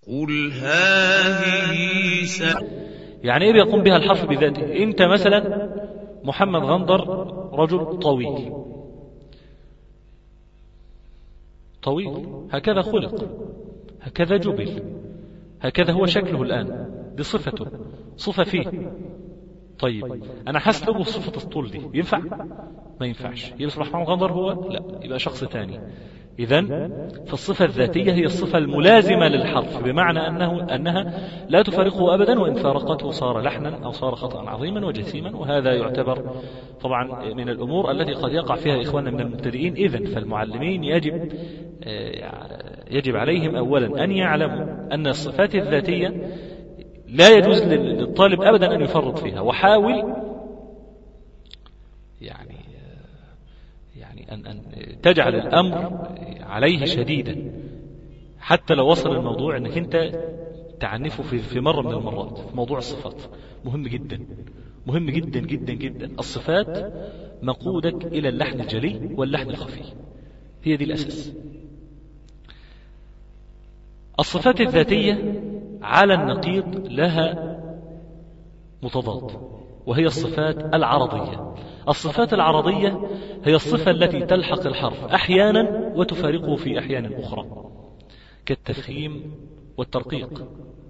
قل هذه سبيل يعني ايه بيقوم بها الحرف بذاته انت مثلا محمد غندر رجل طويل طويل هكذا خلق هكذا جبل هكذا هو شكله الآن بصفته صفة فيه طيب أنا حسلبه صفة الطول دي ينفع ما ينفعش يصبح محمد غندر هو لا يبقى شخص ثاني إذا فالصفة الذاتية هي الصفة الملازمة للحرف بمعنى أنه أنها لا تفارقه أبدا وإن فارقته صار لحنا أو صار خطأ عظيما وجسيما وهذا يعتبر طبعا من الأمور التي قد يقع فيها إخواننا من المبتدئين إذا فالمعلمين يجب يجب عليهم أولا أن يعلموا أن الصفات الذاتية لا يجوز للطالب أبدا أن يفرط فيها وحاول يعني يعني أن أن تجعل الأمر عليه شديدا حتى لو وصل الموضوع أنك أنت تعنفه في في مرة من المرات في موضوع الصفات مهم جدا مهم جدا جدا جدا الصفات مقودك إلى اللحن الجلي واللحن الخفي هي دي الأساس الصفات الذاتية على النقيض لها متضاد وهي الصفات العرضية الصفات العرضية هي الصفة التي تلحق الحرف أحيانا وتفارقه في أحيان أخرى كالتفخيم والترقيق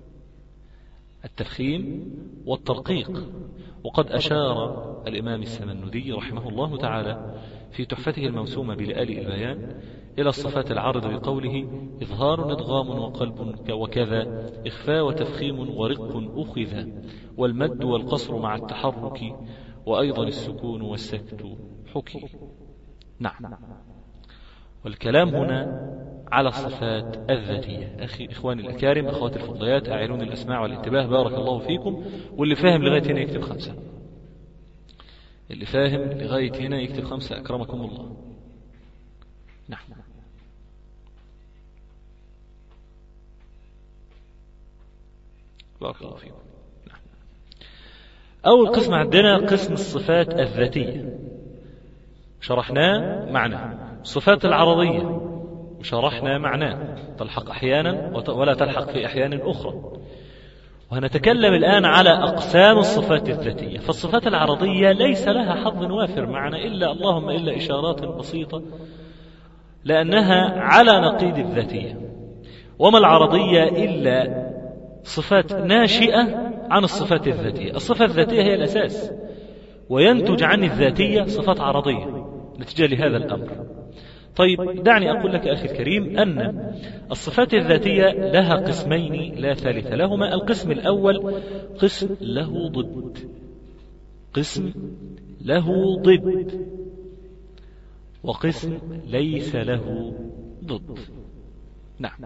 التفخيم والترقيق وقد أشار الإمام السمندي رحمه الله تعالى في تحفته الموسومة بلآل البيان إلى الصفات العارضة بقوله إظهار إدغام وقلب وكذا إخفاء وتفخيم ورق أخذ والمد والقصر مع التحرك وأيضا السكون والسكت حكي نعم والكلام هنا على الصفات الذاتية أخي إخواني الأكارم أخواتي الفضليات أعينون الأسماع والانتباه بارك الله فيكم واللي فاهم لغاية هنا يكتب خمسة اللي فاهم لغاية هنا يكتب خمسة أكرمكم الله نعم بارك الله فيكم نعم. أول قسم عندنا قسم الصفات الذاتية شرحناه معنى الصفات العرضية وشرحنا معناه تلحق أحيانا ولا تلحق في أحيان أخرى وهنتكلم الآن على أقسام الصفات الذاتية فالصفات العرضية ليس لها حظ وافر معنا إلا اللهم إلا إشارات بسيطة لأنها على نقيض الذاتية وما العرضية إلا صفات ناشئة عن الصفات الذاتية الصفة الذاتية هي الأساس وينتج عن الذاتية صفات عرضية نتيجة لهذا الأمر طيب دعني أقول لك أخي الكريم أن الصفات الذاتية لها قسمين لا ثالث لهما القسم الأول قسم له ضد قسم له ضد وقسم ليس له ضد نعم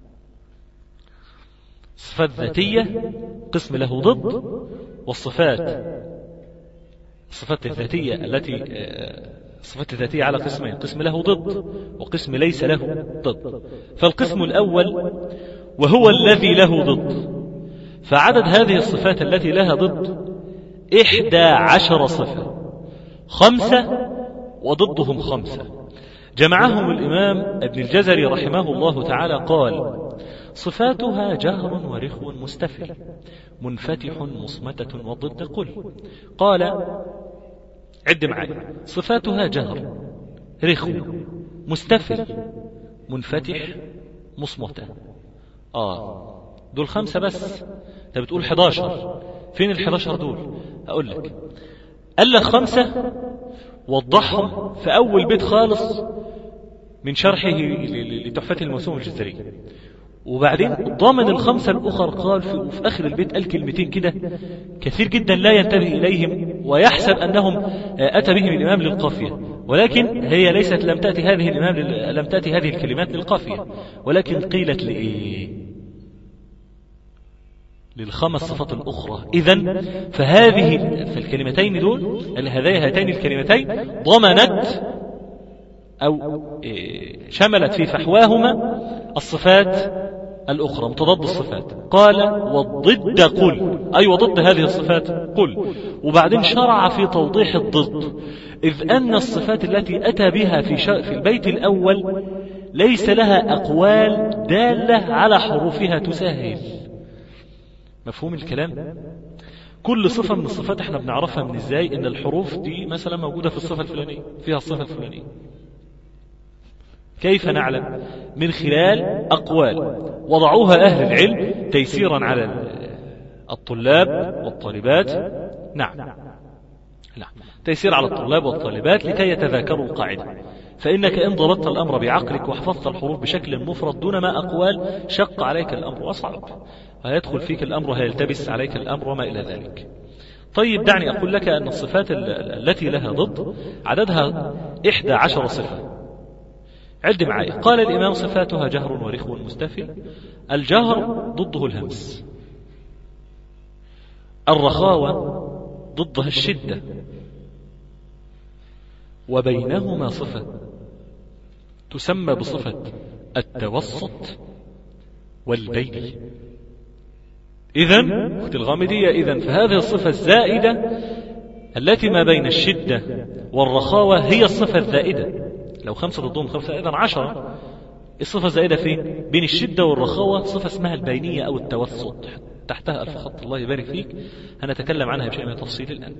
الصفات الذاتية قسم له ضد والصفات الصفات الذاتية التي الصفات الذاتية على قسمين قسم له ضد وقسم ليس له ضد فالقسم الأول وهو الذي له ضد فعدد هذه الصفات التي لها ضد إحدى عشر صفة خمسة وضدهم خمسة جمعهم الإمام ابن الجزري رحمه الله تعالى قال صفاتها جهر ورخو مستفل منفتح مصمتة وضد قل قال عد معي صفاتها جهر رخو مستفل منفتح مصمتة آه دول خمسة بس انت بتقول 11 فين ال 11 دول أقول لك قال لك خمسة وضحهم في أول بيت خالص من شرحه لتحفة الموسوم الجزرية وبعدين ضمن الخمسة الأخر قال في, في آخر البيت قال كلمتين كده كثير جدا لا ينتبه إليهم ويحسب أنهم أتى بهم الإمام للقافية ولكن هي ليست لم تأتي هذه الإمام لم تأتي هذه الكلمات للقافية ولكن قيلت لإيه للخمس صفات الأخرى إذا فهذه فالكلمتين دول هذين هاتين الكلمتين ضمنت أو شملت في فحواهما الصفات الأخرى متضاد الصفات قال والضد قل أي وضد هذه الصفات قل وبعدين شرع في توضيح الضد إذ أن الصفات التي أتى بها في, في البيت الأول ليس لها أقوال دالة على حروفها تسهل مفهوم الكلام كل صفة من الصفات احنا بنعرفها من ازاي ان الحروف دي مثلا موجودة في الصفة الفلانية فيها الصفة الفلانية كيف نعلم من خلال أقوال وضعوها أهل العلم تيسيرا على الطلاب والطالبات نعم نعم تيسير على الطلاب والطالبات لكي يتذاكروا القاعدة فإنك إن ضبطت الأمر بعقلك وحفظت الحروف بشكل مفرد دون ما أقوال شق عليك الأمر وصعب هيدخل فيك الأمر وهيلتبس عليك الأمر وما إلى ذلك طيب دعني أقول لك أن الصفات التي لها ضد عددها إحدى عشر صفة عد معي قال الإمام صفاتها جهر ورخو مستفل الجهر ضده الهمس الرخاوة ضدها الشدة وبينهما صفة تسمى بصفة التوسط والبين إذا أخت الغامدية إذا فهذه الصفة الزائدة التي ما بين الشدة والرخاوة هي الصفة الزائدة لو خمسة ضدهم خمسة إذا عشرة الصفة الزائدة فين؟ بين الشدة والرخاوة صفة اسمها البينية أو التوسط تحتها ألف خط الله يبارك فيك هنتكلم عنها بشيء من التفصيل الآن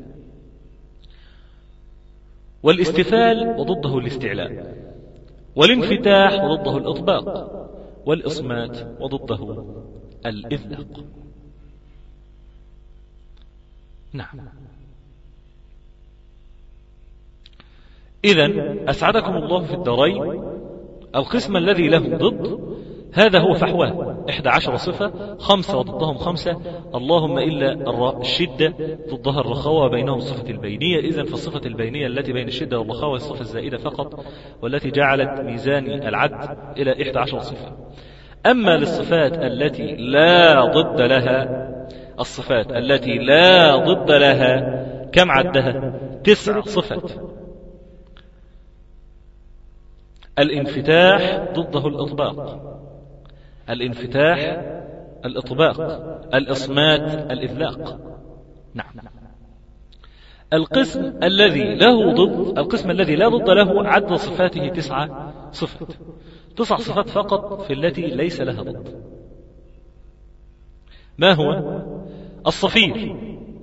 والاستفال وضده الاستعلاء والانفتاح وضده الإطباق والإصمات وضده الإذلاق نعم إذا أسعدكم الله في الدارين القسم الذي له ضد هذا هو فحواه إحدى عشر صفة خمسة وضدهم خمسة اللهم إلا الشدة ضدها الرخاوة بينهم صفة البينية إذا فالصفة البينية التي بين الشدة والرخاوة الصفة الزائدة فقط والتي جعلت ميزان العد إلى إحدى عشر صفة أما للصفات التي لا ضد لها الصفات التي لا ضد لها كم عدها تسع صفات الانفتاح ضده الإطباق الانفتاح الإطباق الإصمات الإذلاق نعم القسم الذي له ضد القسم الذي لا ضد له عد صفاته تسعة صفات تسع صفات فقط في التي ليس لها ضد ما هو الصفير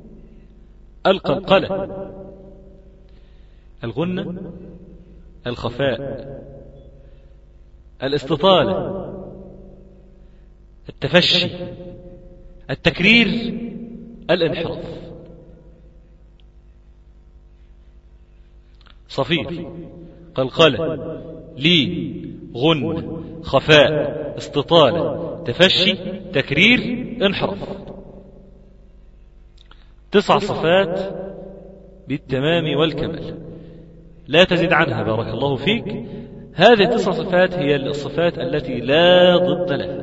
القلقلة الغنة الخفاء الاستطالة التفشي التكرير الانحراف صفير قلقلة لين غن خفاء استطالة تفشي تكرير انحراف تسع صفات بالتمام والكمال لا تزيد عنها بارك الله فيك هذه التسع صفات هي الصفات التي لا ضد لها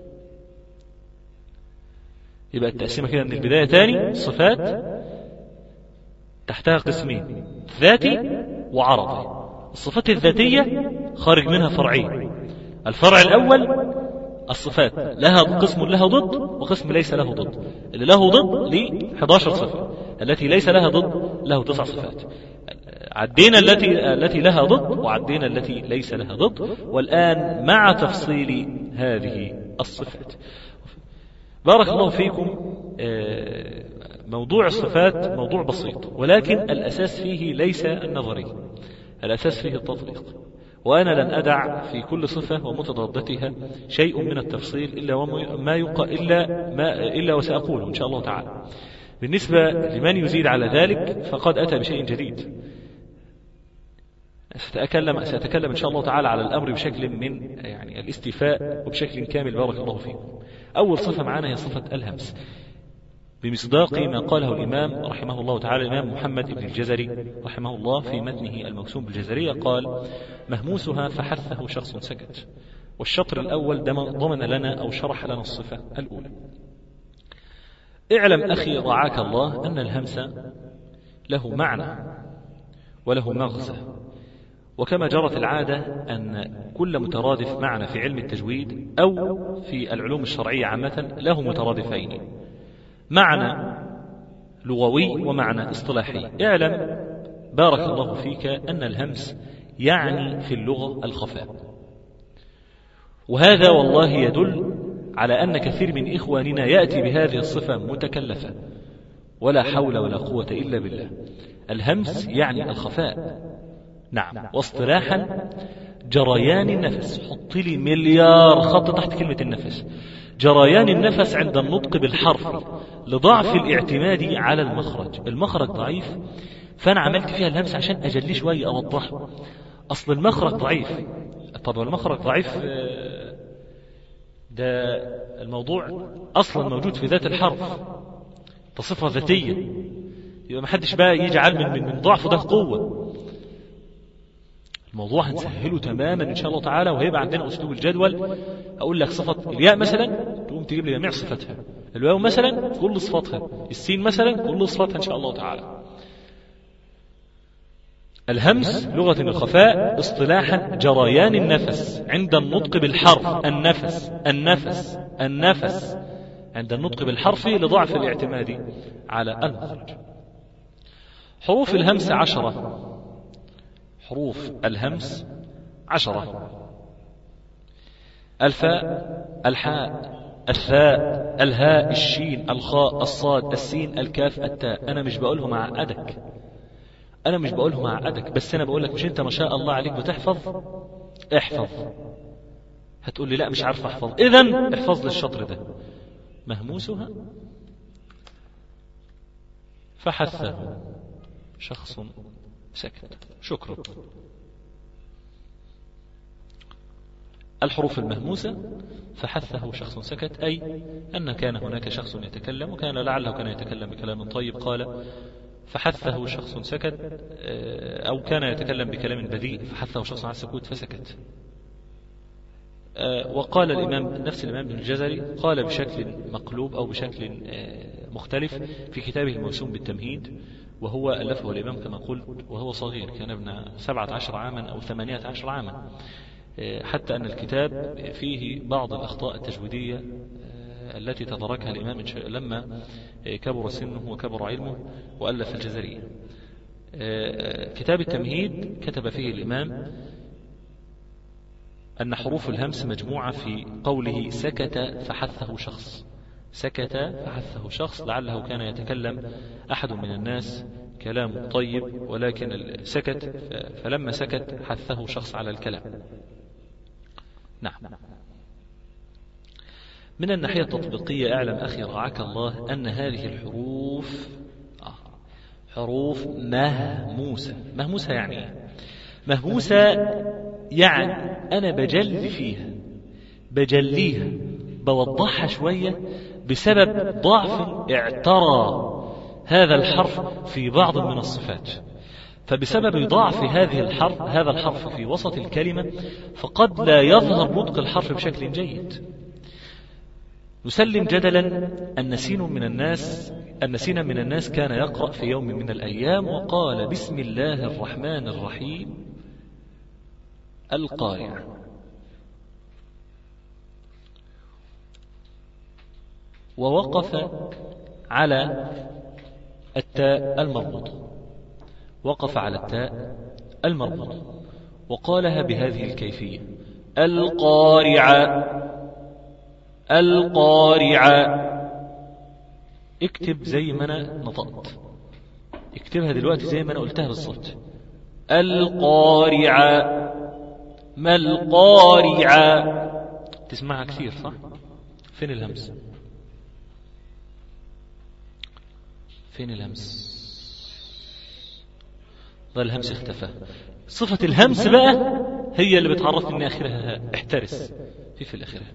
يبقى التقسيمة كده من البداية تاني صفات تحتها قسمين ذاتي وعرضي الصفات الذاتية خارج منها فرعين الفرع الأول الصفات لها قسم لها ضد وقسم ليس له ضد اللي له ضد ل 11 صفة التي ليس لها ضد له تسع صفات عدينا التي التي لها ضد وعدينا التي ليس لها ضد والآن مع تفصيل هذه الصفات بارك الله فيكم موضوع الصفات موضوع بسيط ولكن الأساس فيه ليس النظري الأساس فيه التطبيق وأنا لن أدع في كل صفة ومتضادتها شيء من التفصيل إلا وما يقى إلا ما إلا وسأقوله إن شاء الله تعالى. بالنسبة لمن يزيد على ذلك فقد أتى بشيء جديد. سأتكلم سأتكلم إن شاء الله تعالى على الأمر بشكل من يعني الاستيفاء وبشكل كامل بارك الله فيكم. أول صفة معنا هي صفة الهمس. بمصداق ما قاله الإمام رحمه الله تعالى الإمام محمد بن الجزري رحمه الله في متنه الموسوم بالجزرية قال مهموسها فحثه شخص سكت والشطر الأول ضمن لنا أو شرح لنا الصفة الأولى اعلم أخي رعاك الله أن الهمس له معنى وله مغزى وكما جرت العادة أن كل مترادف معنى في علم التجويد أو في العلوم الشرعية عامة له مترادفين معنى لغوي ومعنى اصطلاحي اعلم بارك الله فيك أن الهمس يعني في اللغة الخفاء وهذا والله يدل على أن كثير من إخواننا يأتي بهذه الصفة متكلفة ولا حول ولا قوة إلا بالله الهمس يعني الخفاء نعم واصطلاحا جريان النفس حط لي مليار خط تحت كلمة النفس جريان النفس عند النطق بالحرف لضعف الاعتماد على المخرج المخرج ضعيف فأنا عملت فيها الهمس عشان أجليه شوية أوضحه أصل المخرج ضعيف طب المخرج ضعيف آه، ده الموضوع أصلا موجود في ذات الحرف تصفة ذاتية يبقى ما حدش بقى يجعل من من, من ضعفه ده قوة الموضوع هنسهله تماما ان شاء الله تعالى وهيبقى عندنا اسلوب الجدول اقول لك صفه الياء مثلا تقوم تجيب لي جميع صفاتها الواو مثلا كل صفاتها السين مثلا كل صفاتها ان شاء الله تعالى الهمس لغة الخفاء اصطلاحا جريان النفس عند النطق بالحرف النفس النفس النفس عند النطق بالحرف لضعف الاعتماد على المخرج حروف الهمس عشرة حروف الهمس عشرة الفاء الحاء الثاء الهاء الشين الخاء الصاد السين الكاف التاء أنا مش بقولهم عقدك أنا مش بقولهم عقدك بس أنا بقول لك مش أنت ما شاء الله عليك بتحفظ احفظ هتقول لي لا مش عارف احفظ اذا احفظ لي الشطر ده مهموسها فحثه شخص سكت شكرا الحروف المهموسة فحثه شخص سكت أي أن كان هناك شخص يتكلم وكان لعله كان يتكلم بكلام طيب قال فحثه شخص سكت آه، أو كان يتكلم بكلام بذيء فحثه شخص على السكوت فسكت آه، وقال الإمام نفس الإمام ابن الجزري قال بشكل مقلوب أو بشكل آه، مختلف في كتابه الموسوم بالتمهيد وهو ألفه الإمام كما قلت وهو صغير كان ابن سبعة عشر عاما أو ثمانية عشر عاما حتى أن الكتاب فيه بعض الأخطاء التجويدية التي تدركها الإمام لما كبر سنه وكبر علمه وألف الجزرية كتاب التمهيد كتب فيه الإمام أن حروف الهمس مجموعة في قوله سكت فحثه شخص سكت فحثه شخص لعله كان يتكلم أحد من الناس كلام طيب ولكن سكت فلما سكت حثه شخص على الكلام نعم من الناحية التطبيقية اعلم أخي رعاك الله أن هذه الحروف آه، حروف مهموسة مهموسة يعني إيه؟ مهموسة يعني أنا بجل فيها بجليها بوضحها شوية بسبب ضعف اعترى هذا الحرف في بعض من الصفات فبسبب ضعف هذه الحرف هذا الحرف في وسط الكلمة فقد لا يظهر نطق الحرف بشكل جيد نسلم جدلا أن سين من الناس أن سين من الناس كان يقرأ في يوم من الأيام وقال بسم الله الرحمن الرحيم القارعة ووقف على التاء المربوطة وقف على التاء المربوطة وقالها بهذه الكيفية القارعة القارعة اكتب زي ما انا نطقت اكتبها دلوقتي زي ما انا قلتها بالصوت القارعة ما القارعة تسمعها كثير صح فين الهمس فين الهمس ظل الهمس اختفى صفة الهمس بقى هي اللي بتعرفني ان اخرها احترس في في الاخرها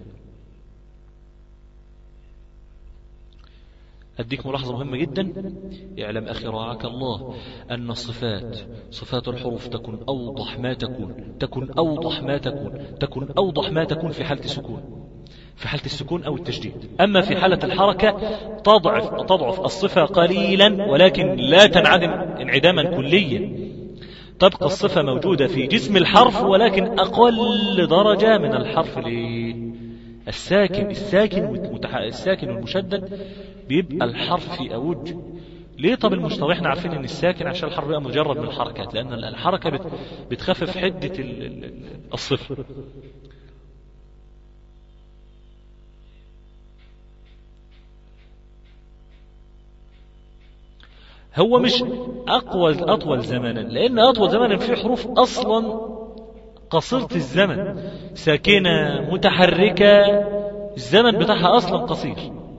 أديك ملاحظة مهمة جدا اعلم أخي رعاك الله أن الصفات صفات الحروف تكون أوضح ما تكون تكون أوضح ما تكون تكون أوضح ما تكون في حالة السكون في حالة السكون أو التشديد أما في حالة الحركة تضعف تضعف الصفة قليلا ولكن لا تنعدم انعداما كليا تبقى الصفة موجودة في جسم الحرف ولكن أقل درجة من الحرف الساكن الساكن الساكن والمشدد بيبقى الحرف في أوج ليه طب المشترك احنا عارفين ان الساكن عشان الحرف يبقى مجرد من الحركات لان الحركه بتخفف حده الصفر هو مش أقوى أطول زمانا لأن أطول زمانا في حروف أصلا قصيرة الزمن ساكنة متحركة الزمن بتاعها أصلا قصير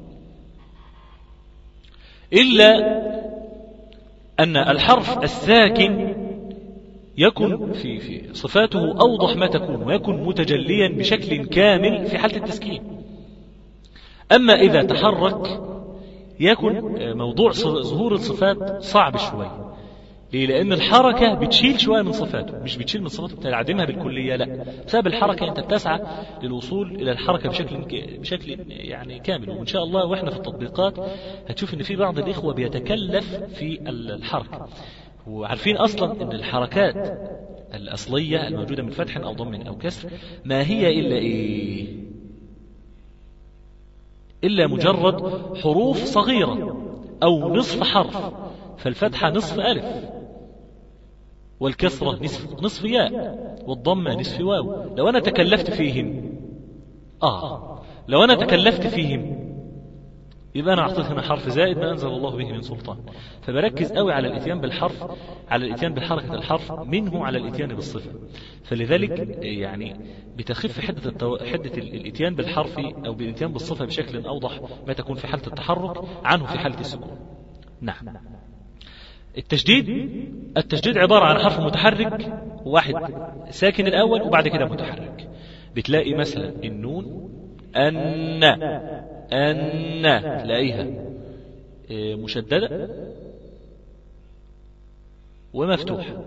إلا أن الحرف الساكن يكن في في صفاته أوضح ما تكون ويكن متجليا بشكل كامل في حالة التسكين أما إذا تحرك يكن موضوع ظهور الصفات صعب شوية ليه؟ لأن الحركة بتشيل شوية من صفاته مش بتشيل من صفاته بتعدمها بالكلية لا بسبب الحركة أنت بتسعى للوصول إلى الحركة بشكل بشكل يعني كامل وإن شاء الله وإحنا في التطبيقات هتشوف إن في بعض الإخوة بيتكلف في الحركة وعارفين أصلا أن الحركات الأصلية الموجودة من فتح أو ضم أو كسر ما هي إلا إيه إلا مجرد حروف صغيرة أو نصف حرف فالفتحة نصف ألف والكسرة نصف, نصف ياء والضمة نصف واو لو أنا تكلفت فيهم آه لو أنا تكلفت فيهم يبقى أنا أعطيت هنا حرف زائد ما أنزل الله به من سلطان فبركز قوي على الإتيان بالحرف على الإتيان بحركة الحرف منه على الإتيان بالصفة فلذلك يعني بتخف حدة التو... حدة الإتيان بالحرف أو بالإتيان بالصفة بشكل أوضح ما تكون في حالة التحرك عنه في حالة السكون نعم التشديد التشديد عبارة عن حرف متحرك واحد ساكن الأول وبعد كده متحرك بتلاقي مثلا النون أن أن تلاقيها مشددة ومفتوحة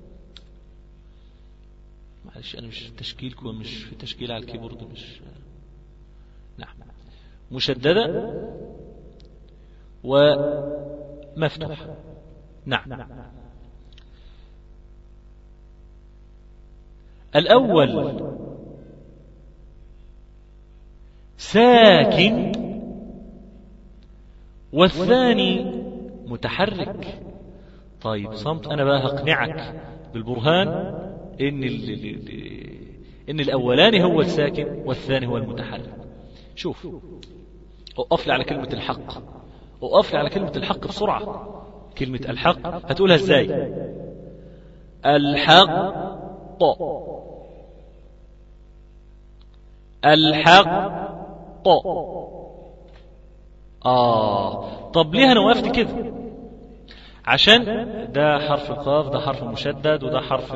معلش أنا مش في تشكيلكم مش في تشكيل على الكيبورد مش نعم مشددة ومفتوحة نعم الأول ساكن والثاني متحرك طيب صمت أنا بقى هقنعك بالبرهان إن, ال ال ال إن الأولاني هو الساكن والثاني هو المتحرك شوف أقف لي على كلمة الحق أقف لي على كلمة الحق بسرعة كلمة الحق هتقولها ازاي الحق الحق آه طب ليه أنا وقفت كده عشان ده حرف القاف ده حرف مشدد وده حرف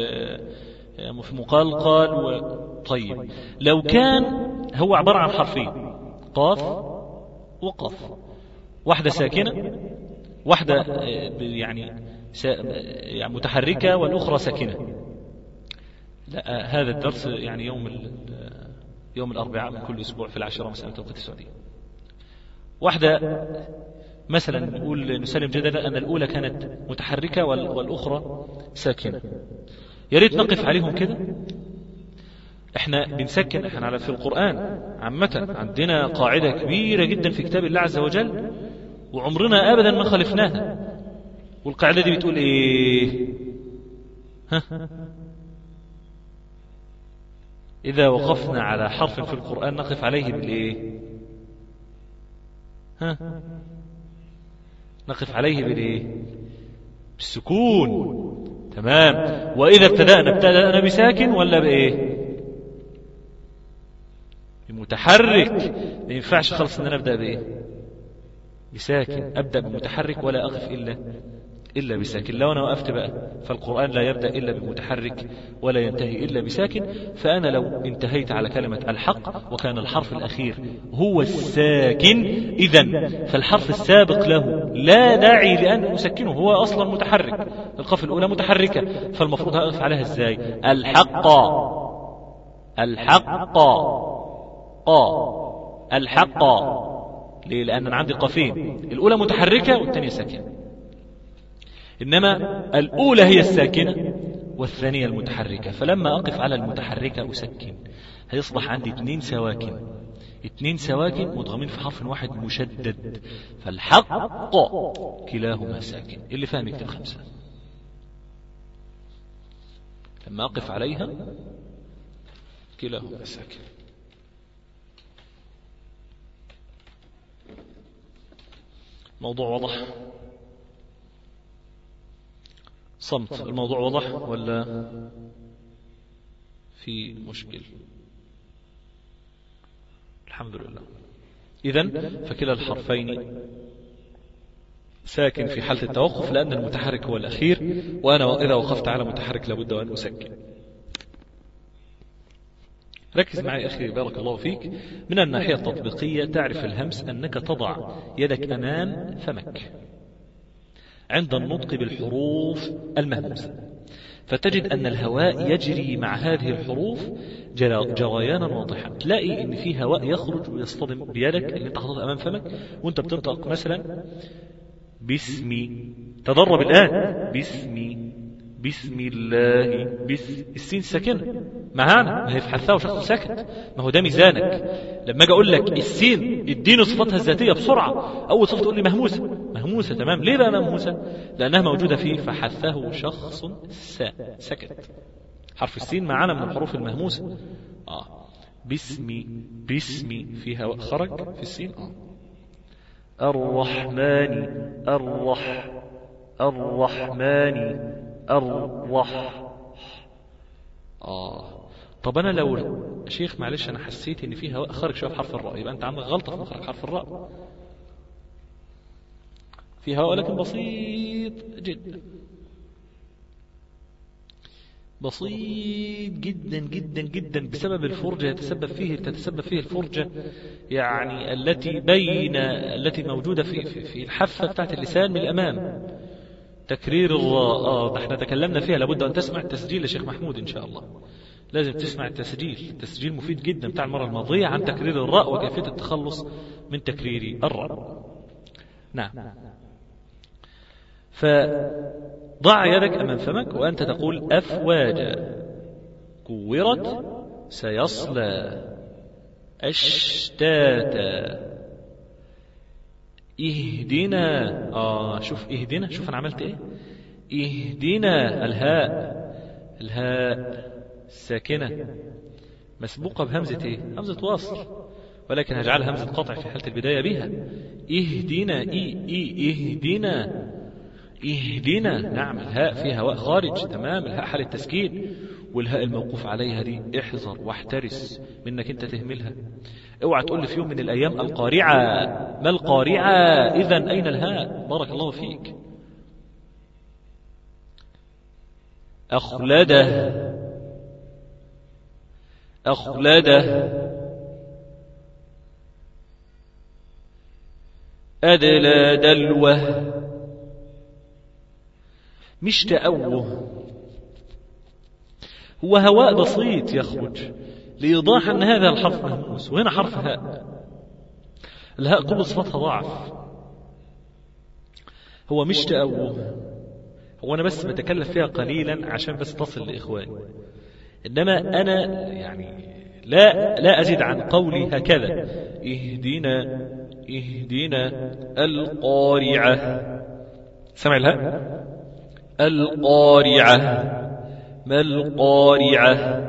مقلقل و... طيب لو كان هو عبارة عن حرفين قاف وقف واحدة ساكنة واحدة يعني يعني متحركة والأخرى ساكنة لا هذا الدرس يعني يوم يوم الأربعاء من كل أسبوع في العاشرة مساء توقيت السعودية واحدة مثلا نقول نسلم جدلا أن الأولى كانت متحركة والأخرى ساكنة يا ريت نقف عليهم كده احنا بنسكن احنا على في القرآن عامة عندنا قاعدة كبيرة جدا في كتاب الله عز وجل وعمرنا ابدا ما خالفناها والقاعده دي بتقول ايه ها اذا وقفنا على حرف في القران نقف عليه بالايه ها نقف عليه بالايه بالسكون تمام واذا ابتدانا ابتدانا بساكن ولا بايه بمتحرك ما ينفعش خالص ان انا ابدا بايه بساكن أبدأ بمتحرك ولا أقف إلا إلا بساكن لو أنا وقفت بقى فالقرآن لا يبدأ إلا بمتحرك ولا ينتهي إلا بساكن فأنا لو انتهيت على كلمة الحق وكان الحرف الأخير هو الساكن إذا فالحرف السابق له لا داعي لأن أسكنه هو أصلا متحرك القاف الأولى متحركة فالمفروض أقف عليها إزاي الحق الحق قا الحق ليه؟ لأن أنا عندي قافين الأولى متحركة والثانية ساكنة إنما الأولى هي الساكنة والثانية المتحركة فلما أقف على المتحركة أسكن هيصبح عندي اثنين سواكن اثنين سواكن مدغمين في حرف واحد مشدد فالحق كلاهما ساكن اللي فاهم يكتب خمسة لما أقف عليها كلاهما ساكن موضوع واضح صمت الموضوع واضح ولا في مشكل الحمد لله إذا فكلا الحرفين ساكن في حالة التوقف لأن المتحرك هو الأخير وأنا إذا وقفت على متحرك لابد أن أسكن ركز معي أخي بارك الله فيك من الناحية التطبيقية تعرف الهمس أنك تضع يدك أمام فمك عند النطق بالحروف المهموسة فتجد أن الهواء يجري مع هذه الحروف جريانا واضحا تلاقي أن في هواء يخرج ويصطدم بيدك اللي انت حاططها أمام فمك وانت بتنطق مثلا باسمي تدرب الآن باسمي بسم الله بس السين ساكنة معانا ما هي في حثها وشخص ساكت ما هو ده ميزانك لما اجي اقول لك السين اديني صفاتها الذاتية بسرعة اول صفة تقول لي مهموسة مهموسة تمام ليه بقى مهموسة لانها موجودة فيه فحثه شخص سا سكت حرف السين معانا من الحروف المهموسة اه باسمي باسمي فيها خرج في السين اه الرحمن الرح الرحمن الرح آه طب أنا لو شيخ معلش أنا حسيت إن فيه هواء خارج شوية في حرف الراء يبقى أنت عندك غلطة في مخرج حرف الراء في هواء لكن بسيط جدا بسيط جدا جدا جدا بسبب الفرجة يتسبب فيه تتسبب فيه الفرجة يعني التي بين التي موجودة في في, في الحافة بتاعت اللسان من الأمام تكرير الراء آه احنا تكلمنا فيها لابد أن تسمع التسجيل يا شيخ محمود إن شاء الله لازم تسمع التسجيل التسجيل مفيد جدا بتاع المرة الماضية عن تكرير الراء وكيفية التخلص من تكرير الراء نعم فضع يدك أمام فمك وأنت تقول أفواجا كورت سيصلى أشتاتا اهدنا آه شوف اهدنا شوف أنا عملت إيه اهدنا الهاء الهاء ساكنة مسبوقة بهمزة إيه همزة وصل ولكن هجعلها همزة قطع في حالة البداية بها اهدنا إي إي اهدنا اهدنا نعم الهاء فيها هواء خارج تمام الهاء حال التسكين والهاء الموقوف عليها دي احذر واحترس منك انت تهملها اوعى تقول لي في يوم من الايام القارعة ما القارعة اذا اين الهاء بارك الله فيك اخلده اخلده ادلى دلوه مش تأوه هو هواء بسيط يخرج لإيضاح أن هذا الحرف مهموس وهنا حرف هاء الهاء كل صفتها ضعف هو مش تأوه هو أنا بس بتكلم فيها قليلا عشان بس تصل لإخواني إنما أنا يعني لا لا أزيد عن قولي هكذا اهدنا اهدنا القارعة سمع الهاء القارعة ما القارعة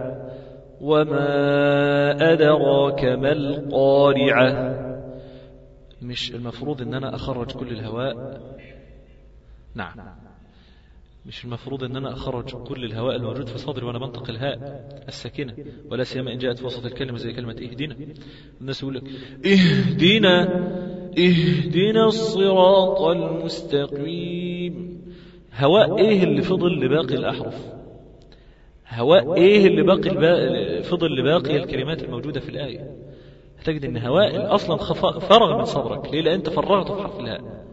وما أدراك ما القارعة مش المفروض ان انا اخرج كل الهواء نعم مش المفروض ان انا اخرج كل الهواء الموجود في صدري وانا بنطق الهاء الساكنه ولا سيما ان جاءت في وسط الكلمه زي كلمه اهدنا الناس يقول لك اهدنا اهدنا الصراط المستقيم هواء ايه اللي فضل لباقي الاحرف هواء ايه اللي باقي الباقي فضل لباقي الكلمات الموجوده في الايه هتجد ان هواء اصلا فرغ من صدرك ليه لان انت فرغته في حرف الهاء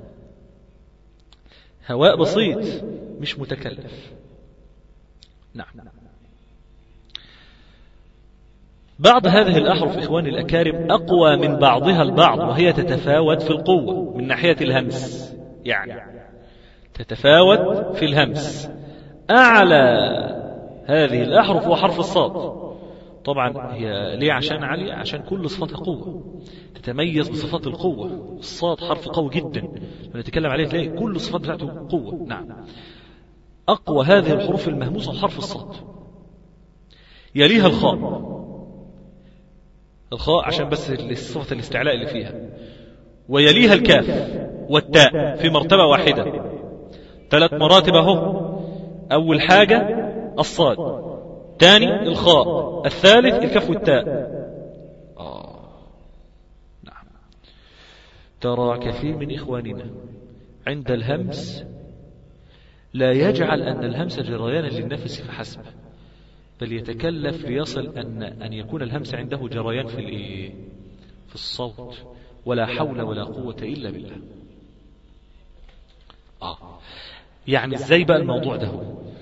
هواء بسيط مش متكلف نعم بعض هذه الأحرف إخواني الأكارم أقوى من بعضها البعض وهي تتفاوت في القوة من ناحية الهمس يعني تتفاوت في الهمس أعلى هذه الأحرف هو حرف الصاد طبعا هي ليه عشان عالية عشان كل صفاتها قوة تتميز بصفات القوة الصاد حرف قوي جدا لما نتكلم عليه تلاقي كل الصفات بتاعته قوة نعم أقوى هذه الحروف المهموسة حرف الصاد يليها الخاء الخاء عشان بس صفة الاستعلاء اللي فيها ويليها الكاف والتاء في مرتبة واحدة ثلاث مراتب اهو أول حاجة الصاد ثاني الخاء الثالث الكف والتاء آه. نعم ترى كثير من إخواننا عند الهمس لا يجعل أن الهمس جريانا للنفس فحسب بل يتكلف ليصل أن, أن يكون الهمس عنده جريان في الإيه؟ في الصوت ولا حول ولا قوة إلا بالله آه. يعني ازاي بقى الموضوع ده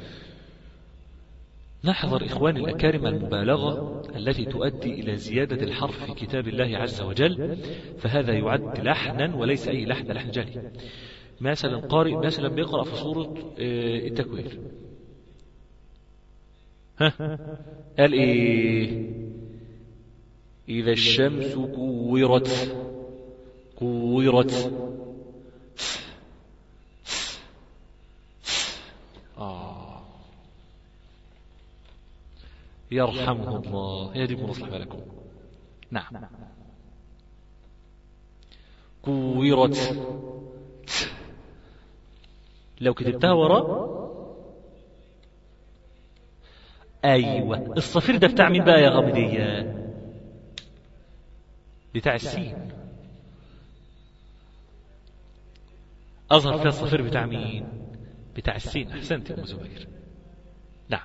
نحذر إخواني الأكارم المبالغة التي تؤدي إلى زيادة الحرف في كتاب الله عز وجل فهذا يعد لحنا وليس أي لحن لحن جلي مثلا قارئ مثلا بيقرأ في سورة آه، التكوير ها قال إيه إذا الشمس كورت كورت آه يرحمه الله يهديكم ويصلح بالكم نعم كورت لو كتبتها وراء ايوه الصفير ده بتاع مين بقى يا غامدية بتاع السين اظهر فيها الصفير بتاع مين بتاع السين احسنت يا ابو زبير نعم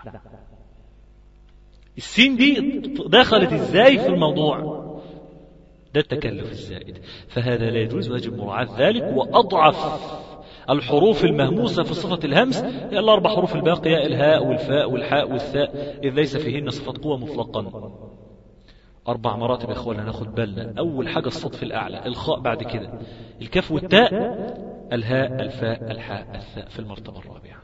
السين دي دخلت ازاي في الموضوع ده التكلف الزائد فهذا لا يجوز ويجب مراعاة ذلك وأضعف الحروف المهموسة في صفة الهمس هي الأربع حروف الباقية الهاء والفاء والحاء والثاء إذ ليس فيهن صفة قوة مطلقا أربع مراتب يا إخوانا ناخد بالنا أول حاجة الصوت في الأعلى الخاء بعد كده الكاف والتاء الهاء الفاء الحاء الثاء في المرتبة الرابعة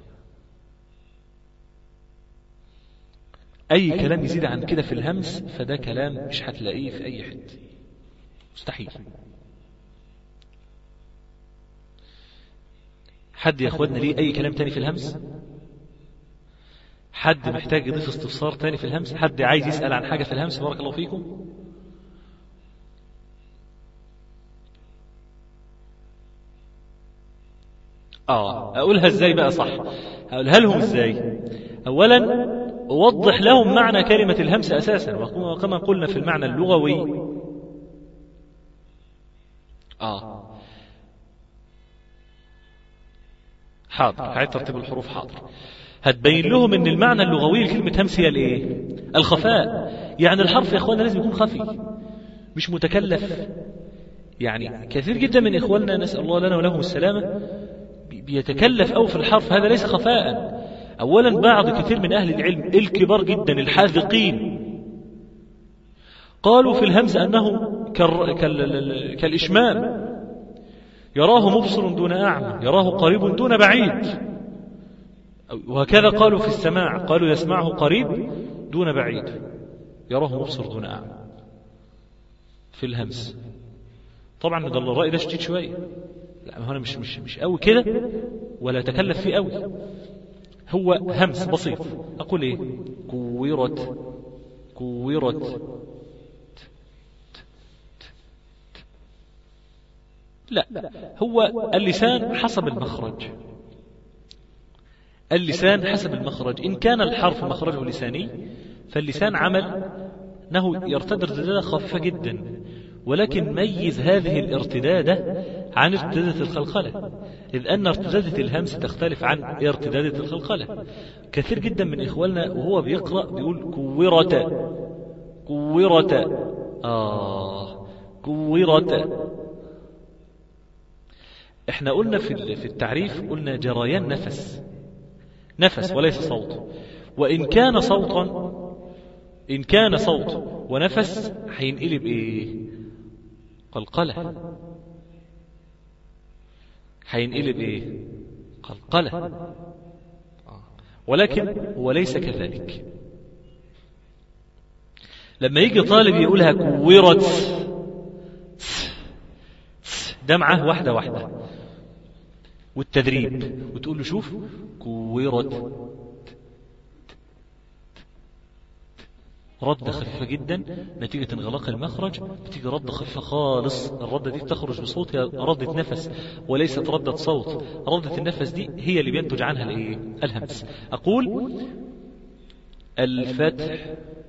أي كلام يزيد عن كده في الهمس فده كلام مش هتلاقيه في أي حد مستحيل حد يا اخواننا ليه اي كلام تاني في الهمس حد محتاج يضيف استفسار تاني في الهمس حد عايز يسأل عن حاجة في الهمس بارك الله فيكم اه اقولها ازاي بقى صح اقولها لهم ازاي اولا اوضح لهم معنى كلمة الهمس اساسا وكما قلنا في المعنى اللغوي اه حاضر هعيد ترتيب الحروف حاضر هتبين لهم ان المعنى اللغوي لكلمة همس هي الايه الخفاء يعني الحرف يا اخوانا لازم يكون خفي مش متكلف يعني كثير جدا من اخواننا نسأل الله لنا ولهم السلامة بيتكلف أو في الحرف هذا ليس خفاء أولا بعض كثير من أهل العلم الكبار جدا الحاذقين قالوا في الهمز أنه كال... كال... كالإشمام يراه مبصر دون أعمى يراه قريب دون بعيد وهكذا قالوا في السماع قالوا يسمعه قريب دون بعيد يراه مبصر دون أعمى في الهمس طبعا ده الرأي ده شديد شوية لا هنا مش مش مش قوي كده ولا تكلف فيه قوي هو همس بسيط أقول إيه كورت كورت لا هو اللسان حسب المخرج اللسان حسب المخرج إن كان الحرف مخرجه لساني فاللسان عمل أنه يرتد ارتدادة خفيفة جدا ولكن ميز هذه الارتدادة عن ارتدادة الخلخلة إذ أن ارتدادة الهمس تختلف عن ارتدادة الخلخلة كثير جدا من إخواننا وهو بيقرأ بيقول كورة كورة آه كورة احنا قلنا في في التعريف قلنا جريان نفس نفس وليس صوت وإن كان صوتا إن كان صوت ونفس هينقلب إيه قلقلة هينقلب إيه قلقلة ولكن هو ليس كذلك لما يجي طالب يقولها كورت دمعة واحدة واحدة والتدريب وتقول له شوف كورت ردة خفيفة جدا نتيجة انغلاق المخرج بتيجي ردة خفيفة خالص الردة دي بتخرج بصوت هي ردة نفس وليست ردة صوت ردة النفس دي هي اللي بينتج عنها الايه الهمس أقول الفتح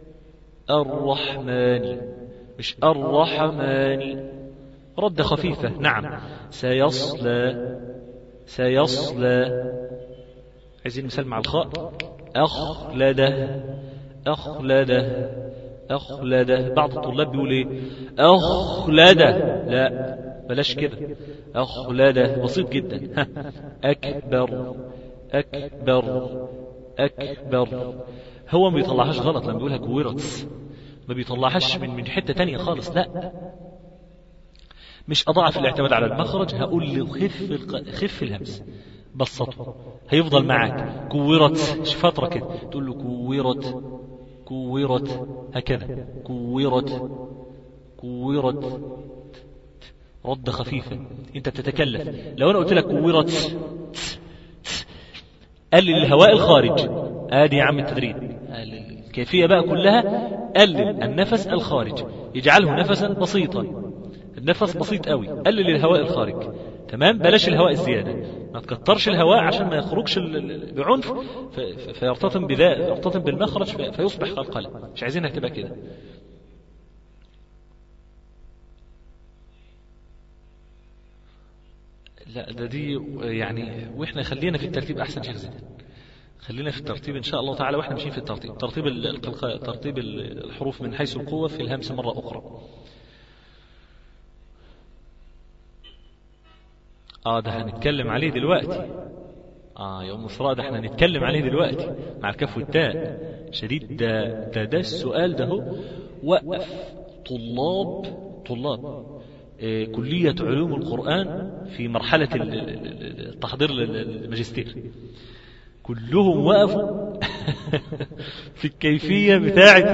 الرحمن مش الرحمن ردة خفيفة نعم سيصلى سيصلى عايزين مثال مع الخاء أخلده أخلده أخلده بعض الطلاب بيقول إيه أخلده لا بلاش كده أخلده بسيط جدا ها. أكبر أكبر أكبر هو ما بيطلعهاش غلط لما بيقولها كورت ما بيطلعهاش من من حتة تانية خالص لا مش أضعف الاعتماد على المخرج هقول له خف الق... خف الهمس بسطه هيفضل معاك كورت فترة كده تقول له كورت كورت هكذا كورت كورت رد خفيفة انت بتتكلف لو انا قلت لك كورت قلل الهواء الخارج ادي يا عم التدريب الكيفية بقى كلها قلل النفس الخارج يجعله نفسا بسيطا النفس بسيط قوي قلل الهواء الخارج تمام بلاش الهواء الزيادة ما تكترش الهواء عشان ما يخرجش بعنف فيرتطم بذا يرتطم بالمخرج فيصبح قلقلة مش عايزينها تبقى كده لا ده دي يعني واحنا خلينا في الترتيب احسن شيخ زيدان خلينا في الترتيب ان شاء الله تعالى واحنا ماشيين في الترتيب ترتيب ترتيب الحروف من حيث القوة في الهمس مرة اخرى اه ده هنتكلم عليه دلوقتي اه يا ام اسراء ده احنا هنتكلم عليه دلوقتي مع الكاف والتاء شديد ده ده, ده السؤال ده هو وقف طلاب طلاب آه كلية علوم القرآن في مرحلة التحضير الماجستير كلهم وقفوا في الكيفية بتاعة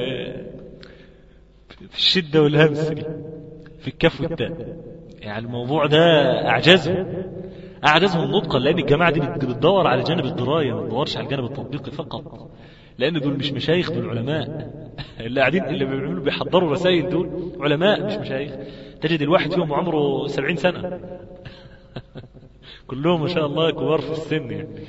في الشدة والهمس في الكف والتاء يعني الموضوع ده أعجزهم أعجزهم نطقا لأن الجماعة دي بتدور على جانب الدراية ما بتدورش على الجانب التطبيقي فقط لأن دول مش مشايخ دول علماء اللي قاعدين اللي بيعملوا بيحضروا رسائل دول علماء مش مشايخ تجد الواحد فيهم عمره سبعين سنة كلهم ما شاء الله كبار في السن يعني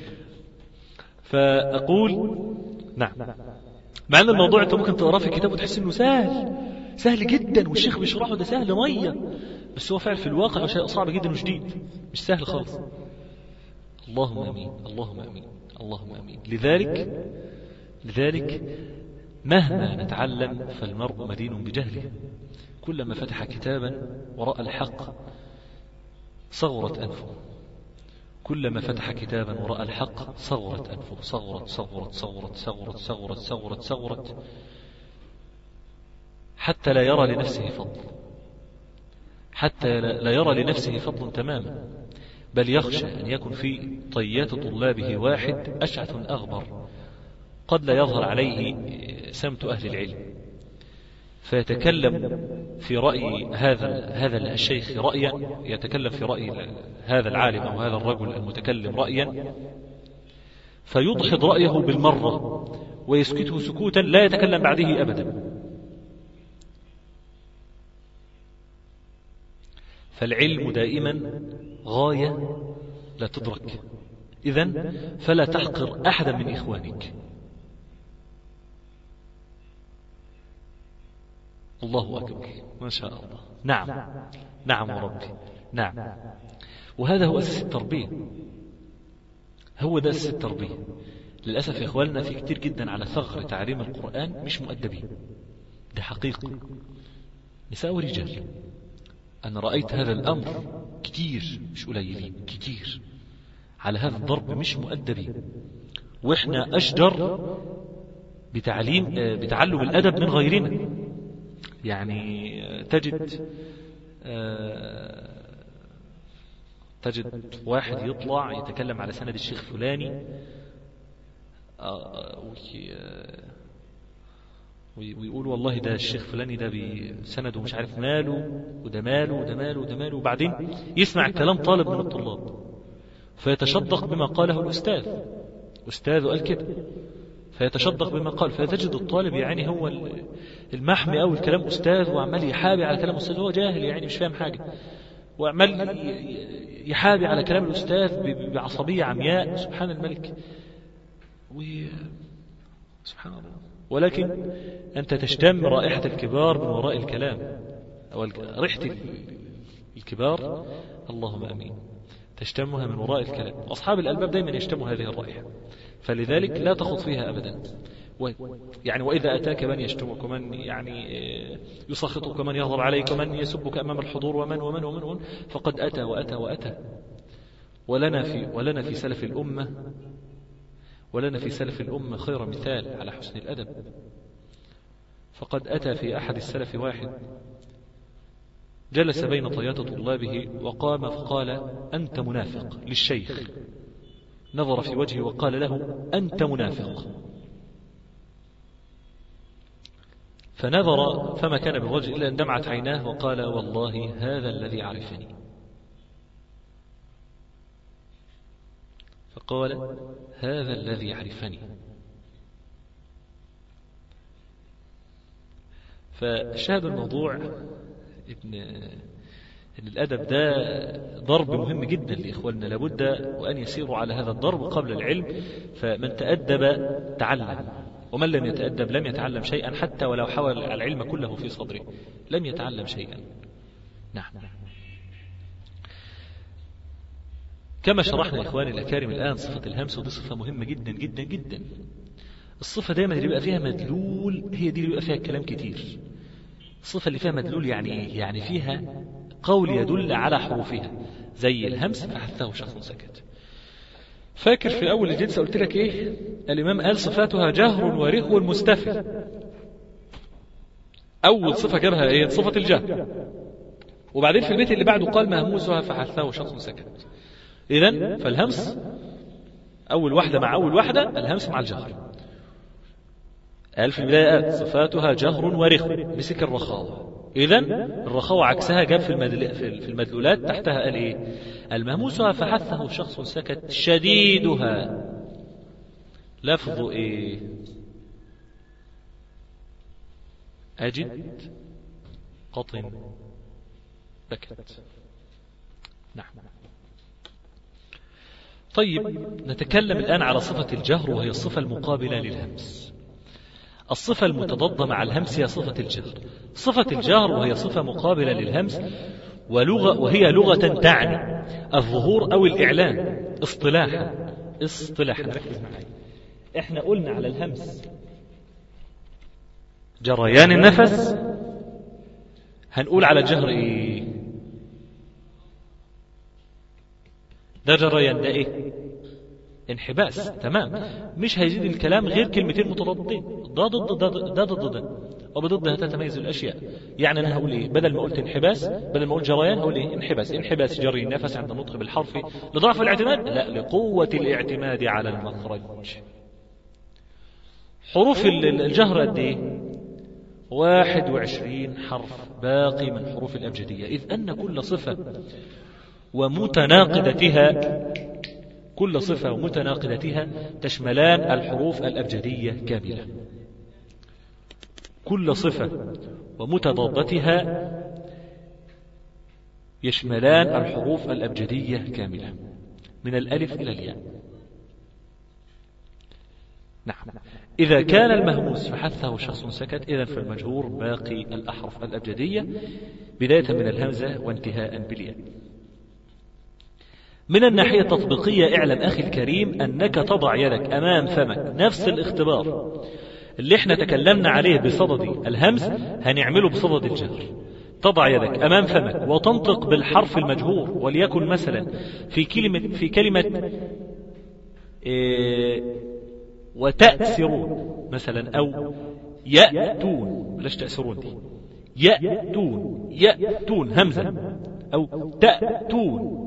فأقول نعم مع أن الموضوع أنت ممكن تقراه في كتاب وتحس أنه سهل سهل جدا والشيخ بيشرحه ده سهل مية بس هو فعل في الواقع شيء صعب جدا وشديد مش سهل خالص اللهم امين اللهم امين اللهم امين لذلك لذلك مهما نتعلم فالمرء مدين بجهله كلما فتح كتابا وراء الحق صغرت انفه كلما فتح كتابا وراء الحق صغرت انفه صغرت صغرت صغرت صغرت صغرت صغرت صغرت حتى لا يرى لنفسه فضل حتى لا يرى لنفسه فضل تماما بل يخشى أن يكون في طيات طلابه واحد أشعث أغبر قد لا يظهر عليه سمت أهل العلم فيتكلم في رأي هذا هذا الشيخ رأيا يتكلم في رأي هذا العالم أو هذا الرجل المتكلم رأيا فيدحض رأيه بالمرة ويسكته سكوتا لا يتكلم بعده أبدا فالعلم دائما غاية لا تدرك إذا فلا تحقر أحدا من إخوانك الله أكبر ما شاء الله نعم نعم ربي نعم وهذا هو أساس التربية هو ده أساس التربية للأسف يا إخواننا في كتير جدا على ثغر تعليم القرآن مش مؤدبين ده حقيقة نساء ورجال أنا رأيت هذا الأمر كتير مش قليلين كتير على هذا الضرب مش مؤدبين وإحنا أشجر بتعليم بتعلم الأدب من غيرنا يعني تجد تجد واحد يطلع يتكلم على سند الشيخ فلاني ويقول والله ده الشيخ فلاني ده بسنده مش عارف ماله وده ماله وده ماله وده ماله وبعدين يسمع الكلام طالب من الطلاب فيتشدق بما قاله الأستاذ أستاذه قال كده فيتشدق بما قال فتجد الطالب يعني هو المحمي أو الكلام أستاذ وعمال يحابي على كلام أستاذ هو جاهل يعني مش فاهم حاجة وعمال يحابي على كلام الأستاذ بعصبية عمياء سبحان الملك و... سبحان الله ولكن أنت تشتم رائحة الكبار من وراء الكلام أو ريحة الكبار اللهم أمين تشتمها من وراء الكلام أصحاب الألباب دائما يشتموا هذه الرائحة فلذلك لا تخط فيها أبدا و يعني وإذا أتاك من يشتمك ومن يعني يسخطك ومن يغضب عليك ومن يسبك أمام الحضور ومن ومن ومن, ومن فقد أتى وأتى وأتى ولنا في ولنا في سلف الأمة ولنا في سلف الأمة خير مثال على حسن الأدب فقد أتى في أحد السلف واحد جلس بين طيات طلابه وقام فقال أنت منافق للشيخ نظر في وجهه وقال له أنت منافق فنظر فما كان بالوجه إلا أن دمعت عيناه وقال والله هذا الذي عرفني فقال هذا الذي عرفني فشاهد الموضوع ابن ان الادب ده ضرب مهم جدا لاخواننا لابد وان يسيروا على هذا الضرب قبل العلم فمن تادب تعلم ومن لم يتادب لم يتعلم شيئا حتى ولو حول العلم كله في صدره لم يتعلم شيئا نعم كما شرحنا إخواني الأكارم الآن صفة الهمس ودي صفة مهمة جدا جدا جدا الصفة دايما اللي بيبقى فيها مدلول هي دي اللي بيبقى فيها كلام كتير الصفة اللي فيها مدلول يعني إيه؟ يعني فيها قول يدل على حروفها زي الهمس فحثه شخص سكت فاكر في أول الجلسة قلت لك إيه الإمام قال صفاتها جهر ورخو مستفل أول صفة جابها إيه صفة الجهر وبعدين في البيت اللي بعده قال مهموسها فحثه شخص سكت إذا فالهمس أول واحدة مع أول واحدة الهمس مع الجهر قال في البداية صفاتها جهر ورخو مسك الرخاوة إذا الرخاوة عكسها جاب في, المدل... في المدلولات تحتها قال إيه المهموسها فحثه شخص سكت شديدها لفظ إيه أجد قطن بكت نعم طيب نتكلم الآن على صفة الجهر وهي الصفة المقابلة للهمس الصفة المتضادة مع الهمس هي صفة الجهر صفة الجهر وهي صفة مقابلة للهمس ولغة وهي لغة تعني الظهور أو الإعلان اصطلاحا اصطلاحا ركز معي احنا قلنا على الهمس جريان النفس هنقول على الجهر ايه ده جريان ده ايه انحباس تمام مش هيزيد الكلام غير كلمتين متضادين ده ضد ده ده ضد ده وبضدها تتميز الاشياء يعني انا هقول ايه بدل ما قلت انحباس بدل ما اقول جريان هقول ايه انحباس انحباس جري النفس عند النطق بالحرف لضعف الاعتماد لا لقوه الاعتماد على المخرج حروف الجهر قد ايه واحد وعشرين حرف باقي من حروف الأبجدية إذ أن كل صفة ومتناقضتها كل صفة ومتناقضتها تشملان الحروف الأبجدية كاملة كل صفة ومتضادتها يشملان الحروف الأبجدية كاملة من الألف إلى الياء نعم إذا كان المهموس فحثه شخص سكت إذا فالمجهور باقي الأحرف الأبجدية بداية من الهمزة وانتهاء بالياء من الناحية التطبيقية اعلم أخي الكريم أنك تضع يدك أمام فمك نفس الاختبار اللي احنا تكلمنا عليه بصدد الهمز هنعمله بصدد الجهر تضع يدك أمام فمك وتنطق بالحرف المجهور وليكن مثلا في كلمة في كلمة إيه وتأسرون مثلا أو يأتون بلاش تأسرون دي يأتون يأتون همزة أو تأتون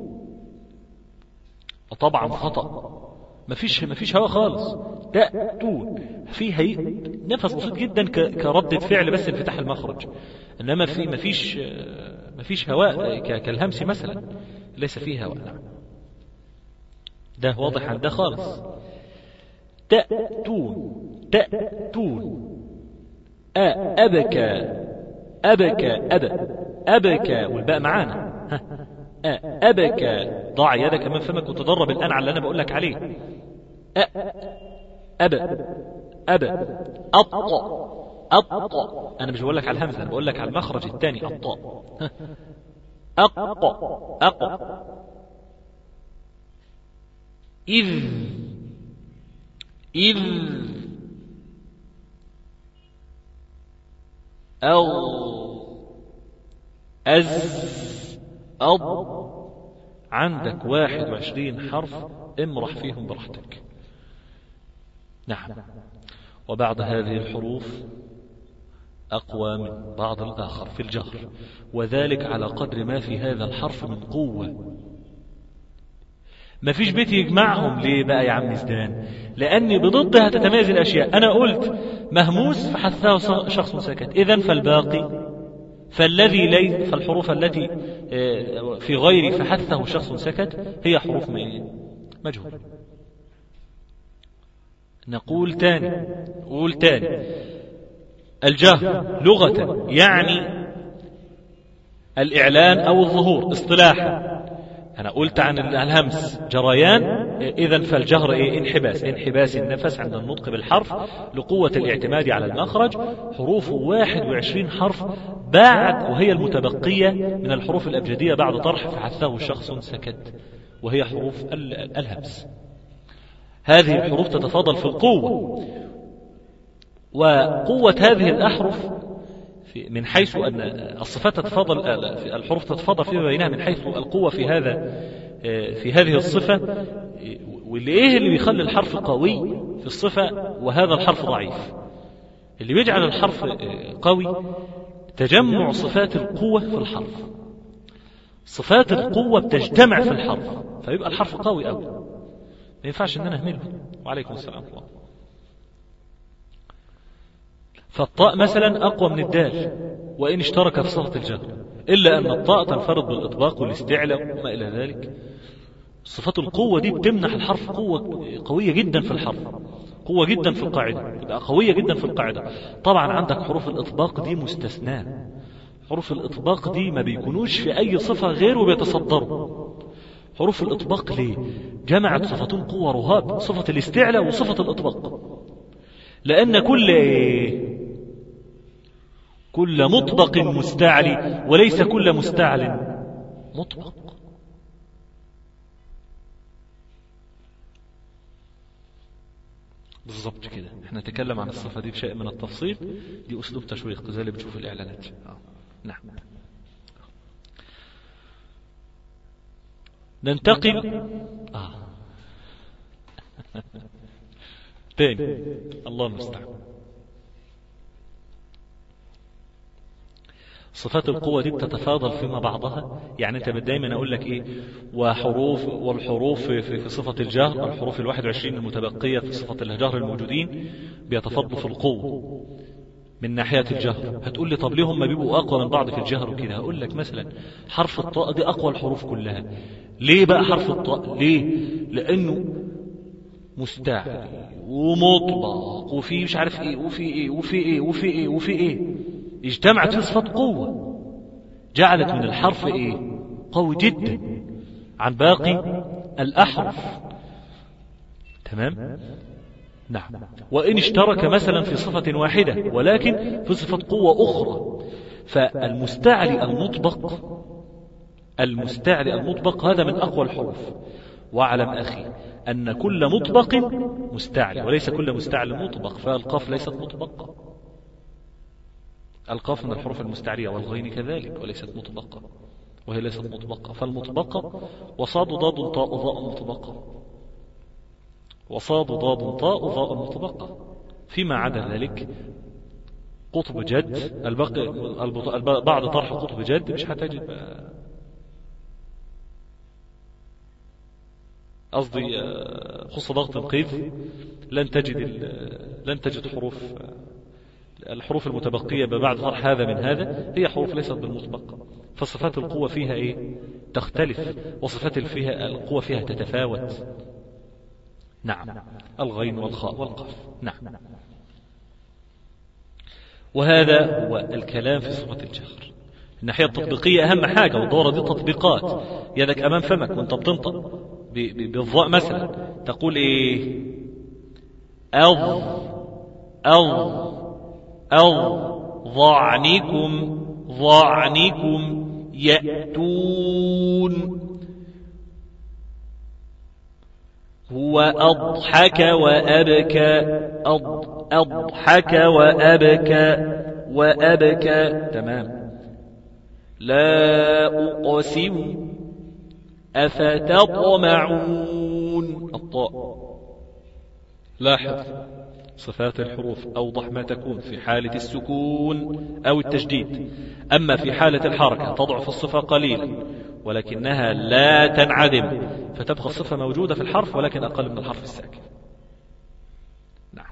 طبعا خطأ مفيش مفيش هواء خالص تأتون في هي نفس بسيط جدا كردة فعل بس انفتاح المخرج انما في مفيش مفيش هواء كالهمس مثلا ليس فيه هواء نعم ده واضح عن ده خالص تأتون تأتون أ أبكى أبكى أب أبكى والباء معانا ها. أ أبكى ضع يدك من فمك وتدرب الآن على اللي أنا بقول لك عليه أ أب أب أط أط أنا مش بقول لك على الهمزة أنا بقول لك على المخرج الثاني الطاء ها. أق أق إذ إذ أو أز أض عندك واحد وعشرين حرف امرح فيهم براحتك نعم وبعد هذه الحروف أقوى من بعض الآخر في الجهر وذلك على قدر ما في هذا الحرف من قوة ما فيش بيت يجمعهم ليه بقى يا عم زدان لأن بضدها تتميز الأشياء أنا قلت مهموس فحثه شخص سكت إذا فالباقي فالذي لي فالحروف التي في غير فحثه شخص سكت هي حروف مجهول نقول تاني نقول تاني الجهر لغة يعني الإعلان أو الظهور اصطلاحا أنا قلت عن الهمس جريان إذا فالجهر إيه؟ انحباس انحباس النفس عند النطق بالحرف لقوة الاعتماد على المخرج حروف 21 حرف بعد وهي المتبقية من الحروف الأبجدية بعد طرح فحثه شخص سكت وهي حروف الهمس هذه الحروف تتفاضل في القوة وقوة هذه الأحرف في من حيث أن الصفات تتفاضل الحروف تتفاضل فيما بينها من حيث القوة في هذا في هذه الصفة واللي إيه اللي بيخلي الحرف قوي في الصفة وهذا الحرف ضعيف اللي بيجعل الحرف قوي تجمع صفات القوة في الحرف صفات القوة بتجتمع في الحرف فيبقى الحرف قوي قوي ما ينفعش ان انا اهمله وعليكم السلام ورحمه الله فالطاء مثلا أقوى من الدال وإن اشترك في صفة الجهر إلا أن الطاء تنفرد بالإطباق والاستعلاء وما إلى ذلك صفات القوة دي بتمنح الحرف قوة قوية جدا في الحرف قوة جدا في القاعدة يبقى قوية جدا في القاعدة طبعا عندك حروف الإطباق دي مستثناة حروف الإطباق دي ما بيكونوش في أي صفة غير وبيتصدروا حروف الإطباق ليه جمعت صفتين قوة رهاب صفة الاستعلاء وصفة الإطباق لأن كل إيه كل مطبق مستعلي وليس كل مستعل مطبق بالضبط كده احنا نتكلم عن الصفة دي بشيء من التفصيل دي أسلوب تشويق زي اللي بتشوف الإعلانات آه. نعم ننتقل آه. تاني الله المستعان صفات القوة دي بتتفاضل فيما بعضها يعني انت دايما اقول لك ايه وحروف والحروف في, في صفة الجهر الحروف الواحد وعشرين المتبقية في صفة الجهر الموجودين بيتفاضلوا في القوة من ناحية الجهر هتقول لي طب ليه هم بيبقوا أقوى من بعض في الجهر وكده هقول لك مثلا حرف الطاء دي أقوى الحروف كلها ليه بقى حرف الطاء ليه لأنه مستعلي ومطبق وفي مش عارف ايه وفي ايه وفي ايه وفي ايه وفي ايه اجتمعت في صفات قوة جعلت من الحرف ايه قوي جدا عن باقي الأحرف تمام نعم وإن اشترك مثلا في صفة واحدة ولكن في صفة قوة أخرى فالمستعلي المطبق المستعلي المطبق هذا من أقوى الحروف واعلم أخي أن كل مطبق مستعلي وليس كل مستعلي مطبق فالقاف ليست مطبقة القاف من الحروف المستعلية والغين كذلك وليست مطبقة وهي ليست مطبقة فالمطبقة وصاد ضاد طاء ضاء مطبقة وصاد ضاد طاء ضاء مطبقة فيما عدا ذلك قطب جد البقي بعد طرح قطب جد مش هتجد قصدي خص ضغط القيد لن تجد لن تجد حروف الحروف المتبقية بعد طرح هذا من هذا هي حروف ليست بالمطبقة فصفات القوة فيها ايه تختلف وصفات فيها القوة فيها تتفاوت نعم الغين والخاء والقاف نعم وهذا هو الكلام في صفة الجهر الناحية التطبيقية أهم حاجة والدورة دي تطبيقات يدك أمام فمك وأنت بتنطق ب- ب- بالضاء مثلا تقول إيه أض أض أض ضعنكم ضعنكم يأتون هو أضحك وأبكى أض أضحك وأبكى وأبكى تمام لا أقسم أفتطمعون الطاء لاحظ صفات الحروف أوضح ما تكون في حالة السكون أو التجديد أما في حالة الحركة تضعف الصفة قليلا ولكنها لا تنعدم فتبقى الصفة موجودة في الحرف ولكن أقل من الحرف الساكن نعم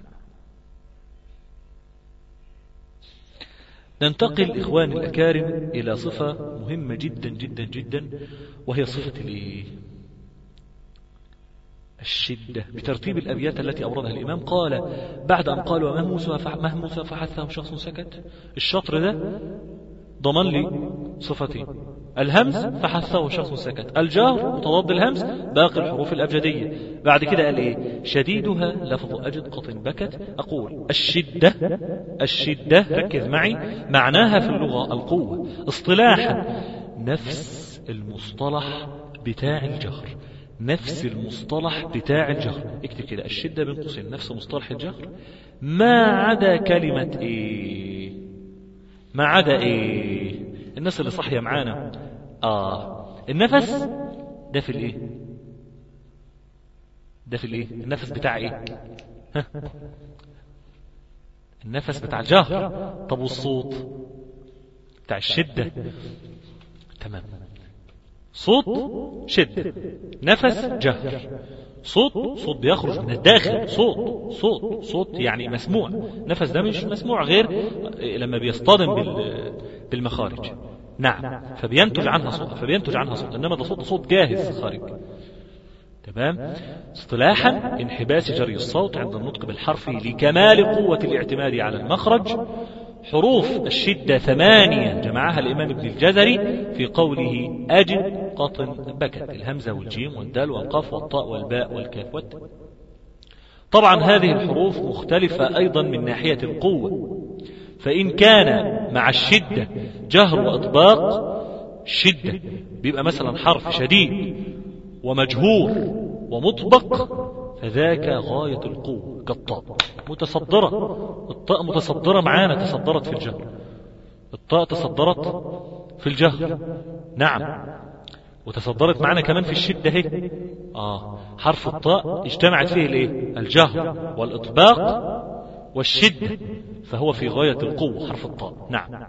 ننتقل إخواني الأكارم إلى صفة مهمة جدا جدا جدا وهي صفة الإيه؟ الشدة بترتيب الأبيات التي أوردها الإمام قال بعد أن قال وما موسى فح- ما موسى فحثه شخص سكت الشطر ده ضمن لي صفتين الهمز فحثه شخص سكت الجار متضاد الهمز باقي الحروف الأبجدية بعد كده قال إيه شديدها لفظ أجد قط بكت أقول الشدة الشدة ركز معي معناها في اللغة القوة اصطلاحا نفس المصطلح بتاع الجهر نفس المصطلح بتاع الجهر اكتب كده الشدة بين قوسين نفس مصطلح الجهر ما عدا كلمة ايه ما عدا ايه الناس اللي صحية معانا اه النفس ده في الايه ده في الايه النفس بتاع ايه ها؟ النفس بتاع الجهر طب والصوت بتاع الشدة تمام صوت شد نفس جهر صوت صوت بيخرج من الداخل صوت صوت صوت يعني مسموع نفس ده مش مسموع غير لما بيصطدم بال- بالمخارج نعم فبينتج عنها صوت فبينتج عنها صوت انما ده صوت صوت جاهز خارج تمام اصطلاحا انحباس جري الصوت عند النطق بالحرف لكمال قوة الاعتماد على المخرج حروف الشدة ثمانية جمعها الإمام ابن الجزري في قوله أجد قطن بكت الهمزة والجيم والدال والقاف والطاء والباء والكاف والت طبعا هذه الحروف مختلفة أيضا من ناحية القوة فإن كان مع الشدة جهر وإطباق شدة بيبقى مثلا حرف شديد ومجهور ومطبق فذاك غاية القوة كالطاء متصدرة الطاء متصدرة معانا تصدرت في الجهر الطاء تصدرت في الجهر نعم وتصدرت معانا كمان في الشدة هي آه حرف الطاء اجتمعت فيه الايه الجهر والإطباق والشدة فهو في غاية القوة حرف الطاء نعم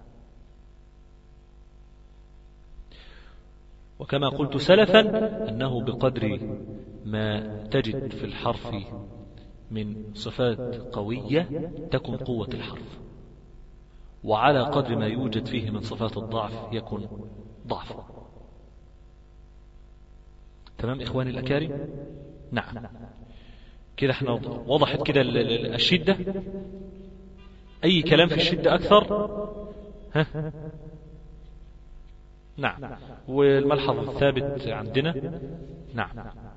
وكما قلت سلفا أنه بقدر ما تجد في الحرف من صفات قوية تكن قوة الحرف وعلى قدر ما يوجد فيه من صفات الضعف يكون ضعفا تمام إخواني الأكارم نعم كده احنا وضحت كده ال- ال- الشدة أي كلام في الشدة أكثر ها نعم والملحظ الثابت عندنا نعم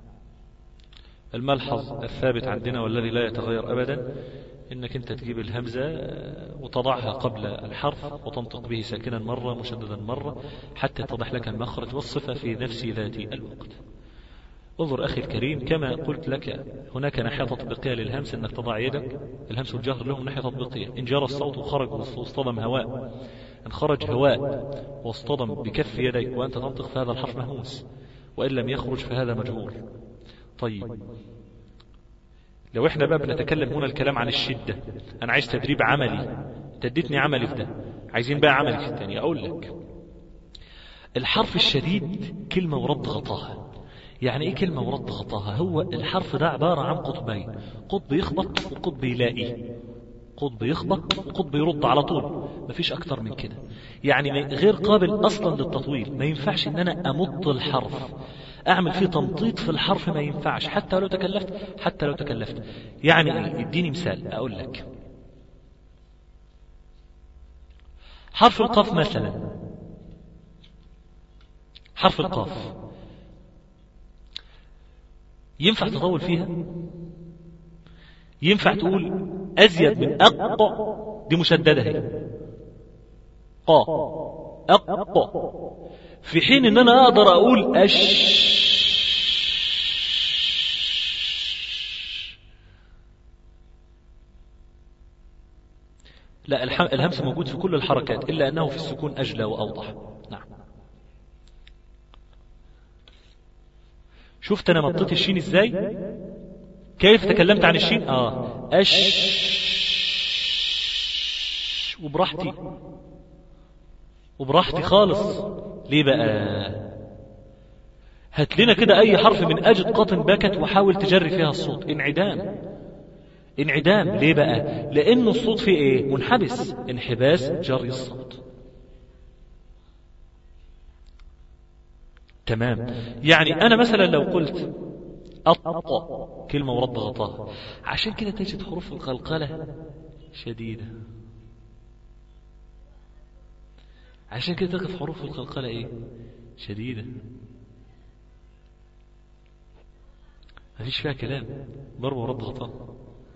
الملحظ الثابت عندنا والذي لا يتغير أبدا إنك أنت تجيب الهمزة وتضعها قبل الحرف وتنطق به ساكنا مرة مشددا مرة حتى يتضح لك المخرج والصفة في نفس ذات الوقت انظر أخي الكريم كما قلت لك هناك ناحية تطبيقية للهمس أنك تضع يدك الهمس والجهر لهم ناحية تطبيقية إن جرى الصوت وخرج واصطدم هواء إن خرج هواء واصطدم بكف يديك وأنت تنطق فهذا الحرف مهموس وإن لم يخرج فهذا مجهور طيب لو احنا بقى بنتكلم هنا الكلام عن الشدة أنا عايز تدريب عملي تديتني عملي في ده عايزين بقى عملي في الثانية أقول لك الحرف الشديد كلمة ورد غطاها يعني ايه كلمة ورد غطاها هو الحرف ده عبارة عن قطبين قطب يخبط وقطب يلاقي قطب يخبط وقطب يرد على طول مفيش اكتر من كده يعني ما- غير قابل اصلا للتطويل ما ينفعش ان انا امط الحرف اعمل فيه تمطيط في الحرف ما ينفعش حتى لو تكلفت حتى لو تكلفت يعني ايه اديني مثال اقول لك حرف القاف مثلا حرف القاف ينفع تطول فيها ينفع تقول أزيد من أق دي مشددة هي قا أق في حين ان انا اقدر اقول اش لا الهمس موجود في كل الحركات إلا أنه في السكون أجلى وأوضح نعم شفت أنا مطيت الشين إزاي كيف تكلمت عن الشين آه أش وبراحتي وبراحتي خالص ليه بقى هات لنا كده أي حرف من أجد قطن بكت وحاول تجري فيها الصوت انعدام انعدام ليه بقى لأن الصوت فيه إيه منحبس انحباس جري الصوت تمام يعني أنا مثلا لو قلت أط كلمة ورد غطاها عشان كده تجد حروف القلقلة شديدة عشان كده تقف حروف القلقلة ايه شديدة مفيش فيها كلام ضرب ورد غطاء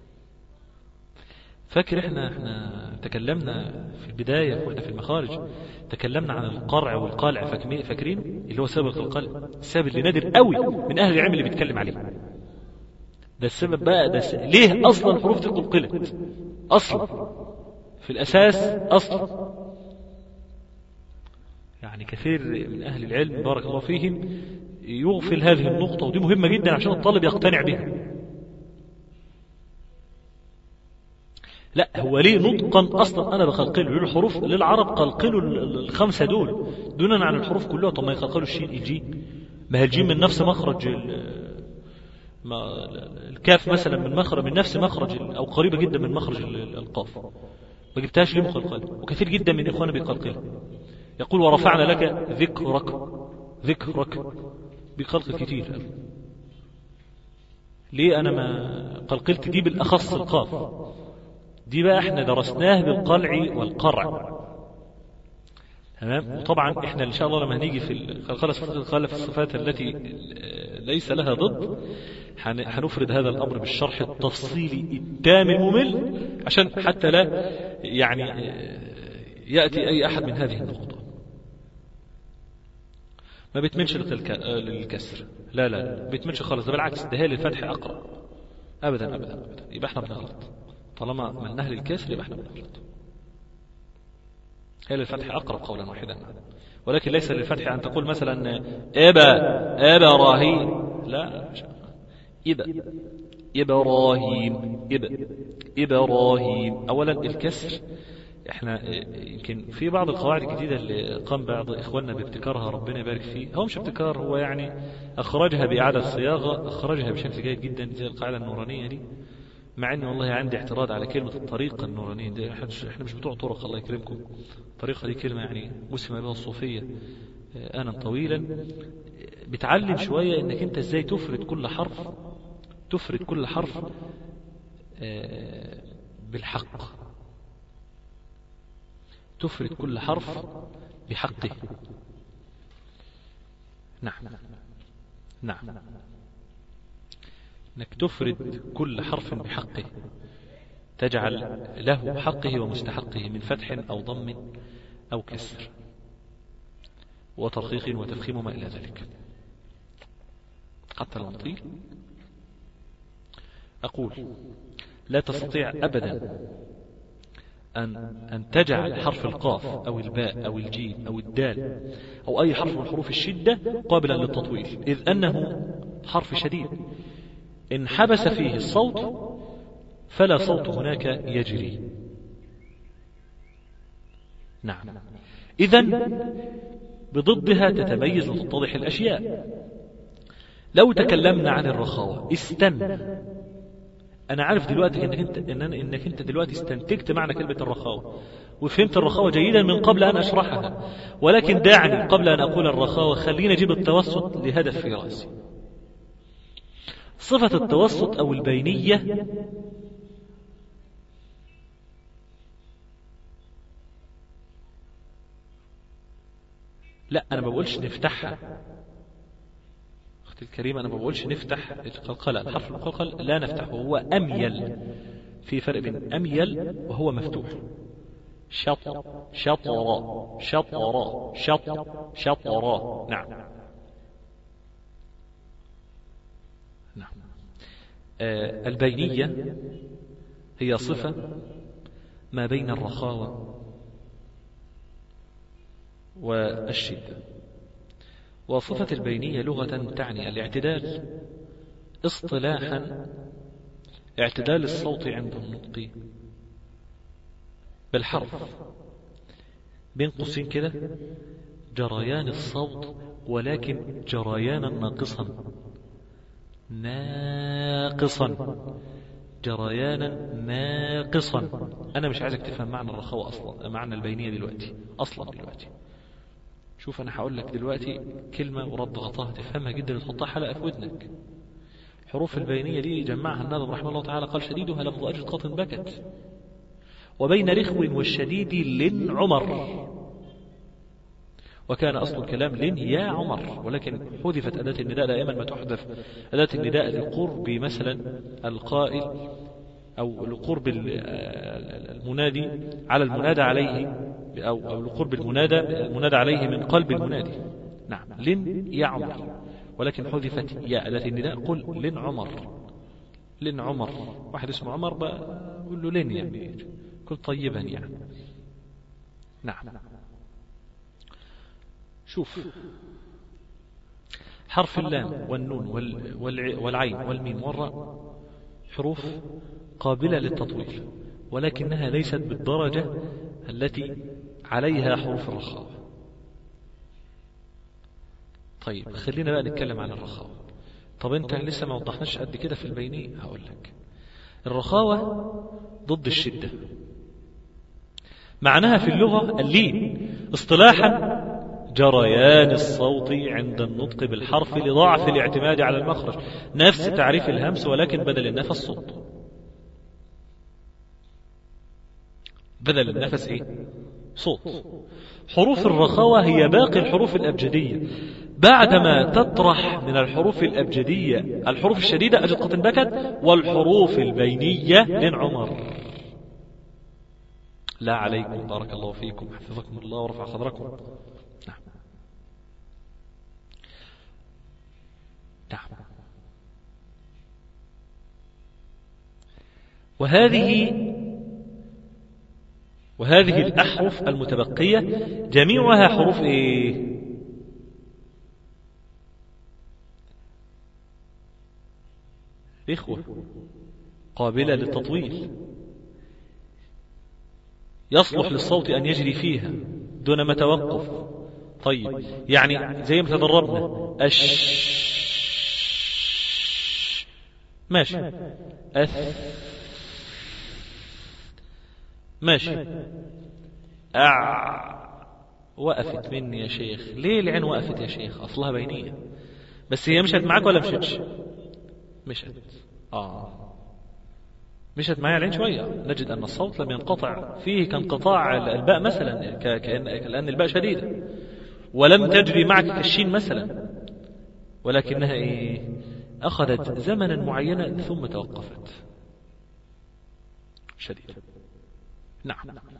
فاكر احنا احنا تكلمنا في البداية واحنا في المخارج تكلمنا عن القرع والقالع فاكرين اللي هو سبب القلق السبب اللي نادر قوي من اهل العلم اللي بيتكلم عليه ده السبب بقى ده س... ليه اصلا الحروف دي قلقلت اصلا في الاساس اصلا يعني كثير من اهل العلم بارك الله فيهم يغفل هذه النقطة ودي مهمة جدا عشان الطالب يقتنع بها لا هو ليه نطقا اصلا انا بقلقله الحروف للعرب قلقلوا الخمسه دول دونا عن الحروف كلها طب ما يقلقلوا الشين الجيم ما هي الجيم من نفس مخرج ما الكاف مثلا من مخرج من نفس مخرج او قريبه جدا من مخرج القاف ما جبتهاش ليه مقلقله وكثير جدا من اخواننا بيقلقلها يقول ورفعنا لك ذكرك ذكرك بقلق كتير ليه انا ما قلقلت دي بالاخص القاف دي بقى احنا درسناه بالقلع والقرع تمام وطبعا احنا ان شاء الله لما هنيجي في القلقله صفات القلقله في الصفات التي ليس لها ضد هنفرد هذا الامر بالشرح التفصيلي التام الممل عشان حتى لا يعني ياتي اي احد من هذه النقطه ما بيتمنش للكسر لا لا لا بيتمنش خالص ده بالعكس ده هي للفتح اقرب ابدا ابدا ابدا يبقى احنا بنغلط طالما من أهل الكسر يبقى احنا بنغلط هي للفتح أقرب قولا واحدا ولكن ليس للفتح أن تقول مثلا إبا إبراهيم لا إبا إبراهيم إبا إبراهيم أولا الكسر احنا يمكن في بعض القواعد الجديدة اللي قام بعض إخواننا بابتكارها ربنا يبارك فيه هو مش ابتكار هو يعني أخرجها بإعادة صياغة أخرجها بشكل جيد جدا زي القاعدة النورانية دي مع اني والله عندي اعتراض على كلمة الطريقة النورانية دي احنا مش بتوع طرق الله يكرمكم الطريقة دي كلمة يعني مسلمة بها الصوفية انا طويلا بتعلم شوية انك انت ازاي تفرد كل حرف تفرد كل حرف بالحق تفرد كل حرف بحقه نعم نعم انك تفرد كل حرف بحقه تجعل له حقه ومستحقه من فتح او ضم او كسر وترقيق وتفخيم وما الى ذلك حتى المنطيق اقول لا تستطيع ابدا أن, أن تجعل حرف القاف أو الباء أو الجيم أو الدال أو أي حرف من حروف الشدة قابلا للتطويل إذ أنه حرف شديد إن حبس فيه الصوت فلا صوت هناك يجري نعم إذا بضدها تتميز وتتضح الأشياء لو تكلمنا عن الرخاوة استن أنا عارف دلوقتي إنك أنت إن إنك أنت دلوقتي استنتجت معنى كلمة الرخاوة وفهمت الرخاوة جيدا من قبل أن أشرحها ولكن دعني قبل أن أقول الرخاوة خلينا أجيب التوسط لهدف في رأسي صفة التوسط أو البينية لا أنا ما بقولش نفتحها أختي الكريمة أنا ما بقولش نفتح القلقلة الحرف المقلقل لا نفتحه هو أميل في فرق بين أميل وهو مفتوح شط شطر شطر شط شطر نعم نعم آه البينية هي صفة ما بين الرخاوة والشدة وصفة البينية لغة تعني الاعتدال اصطلاحا اعتدال الصوت عند النطق بالحرف بين قوسين كده جريان الصوت ولكن جريانا ناقصا ناقصا جريانا ناقصا انا مش عايزك تفهم معنى الرخاوة اصلا معنى البينية دلوقتي اصلا دلوقتي شوف انا هقول لك دلوقتي كلمة ورد غطاها تفهمها جدا وتحطها حلقة في ودنك حروف البينية دي جمعها الناظم رحمه الله تعالى قال شديدها لفظ أجد قط بكت وبين رخو والشديد لن عمر وكان أصل الكلام لن يا عمر ولكن حذفت أداة النداء دائما ما تحذف أداة النداء لقرب مثلا القائل أو لقرب المنادي على المنادى عليه أو, أو لقرب المنادى المنادى عليه من قلب المنادي نعم لن يا عمر ولكن حذفت يا أداة النداء قل لن عمر لن عمر واحد اسمه عمر بقول له لن يعني كل طيبا يعني نعم شوف حرف اللام والنون والعين والميم والراء حروف قابلة للتطويل ولكنها ليست بالدرجة التي عليها حروف الرخاوة طيب خلينا بقى نتكلم عن الرخاوة طب انت لسه ما وضحناش قد كده في البينية هقول لك الرخاوة ضد الشدة معناها في اللغة اللين اصطلاحا جريان الصوت عند النطق بالحرف لضعف الاعتماد على المخرج نفس تعريف الهمس ولكن بدل النفس صوت بدل النفس ايه صوت حروف الرخاوة هي باقي الحروف الأبجدية بعدما تطرح من الحروف الأبجدية الحروف الشديدة أجد قطن بكت والحروف البينية من عمر لا عليكم بارك الله فيكم حفظكم الله ورفع صدركم نعم نعم وهذه وهذه الأحرف المتبقية جميعها حروف إيه إخوة قابلة للتطويل يصلح للصوت أن يجري فيها دون ما توقف طيب يعني زي ما تدربنا أش ماشي أث ماشي أع وقفت مني يا شيخ ليه العين وقفت يا شيخ أصلها بينية بس هي مشت معاك ولا مشتش مشت آه مشت معي العين شوية نجد أن الصوت لم ينقطع فيه كانقطاع الباء مثلا كأن, كأن الباء شديدة ولم تجري معك كالشين مثلا ولكنها إيه أخذت زمنا معينا ثم توقفت شديد نعم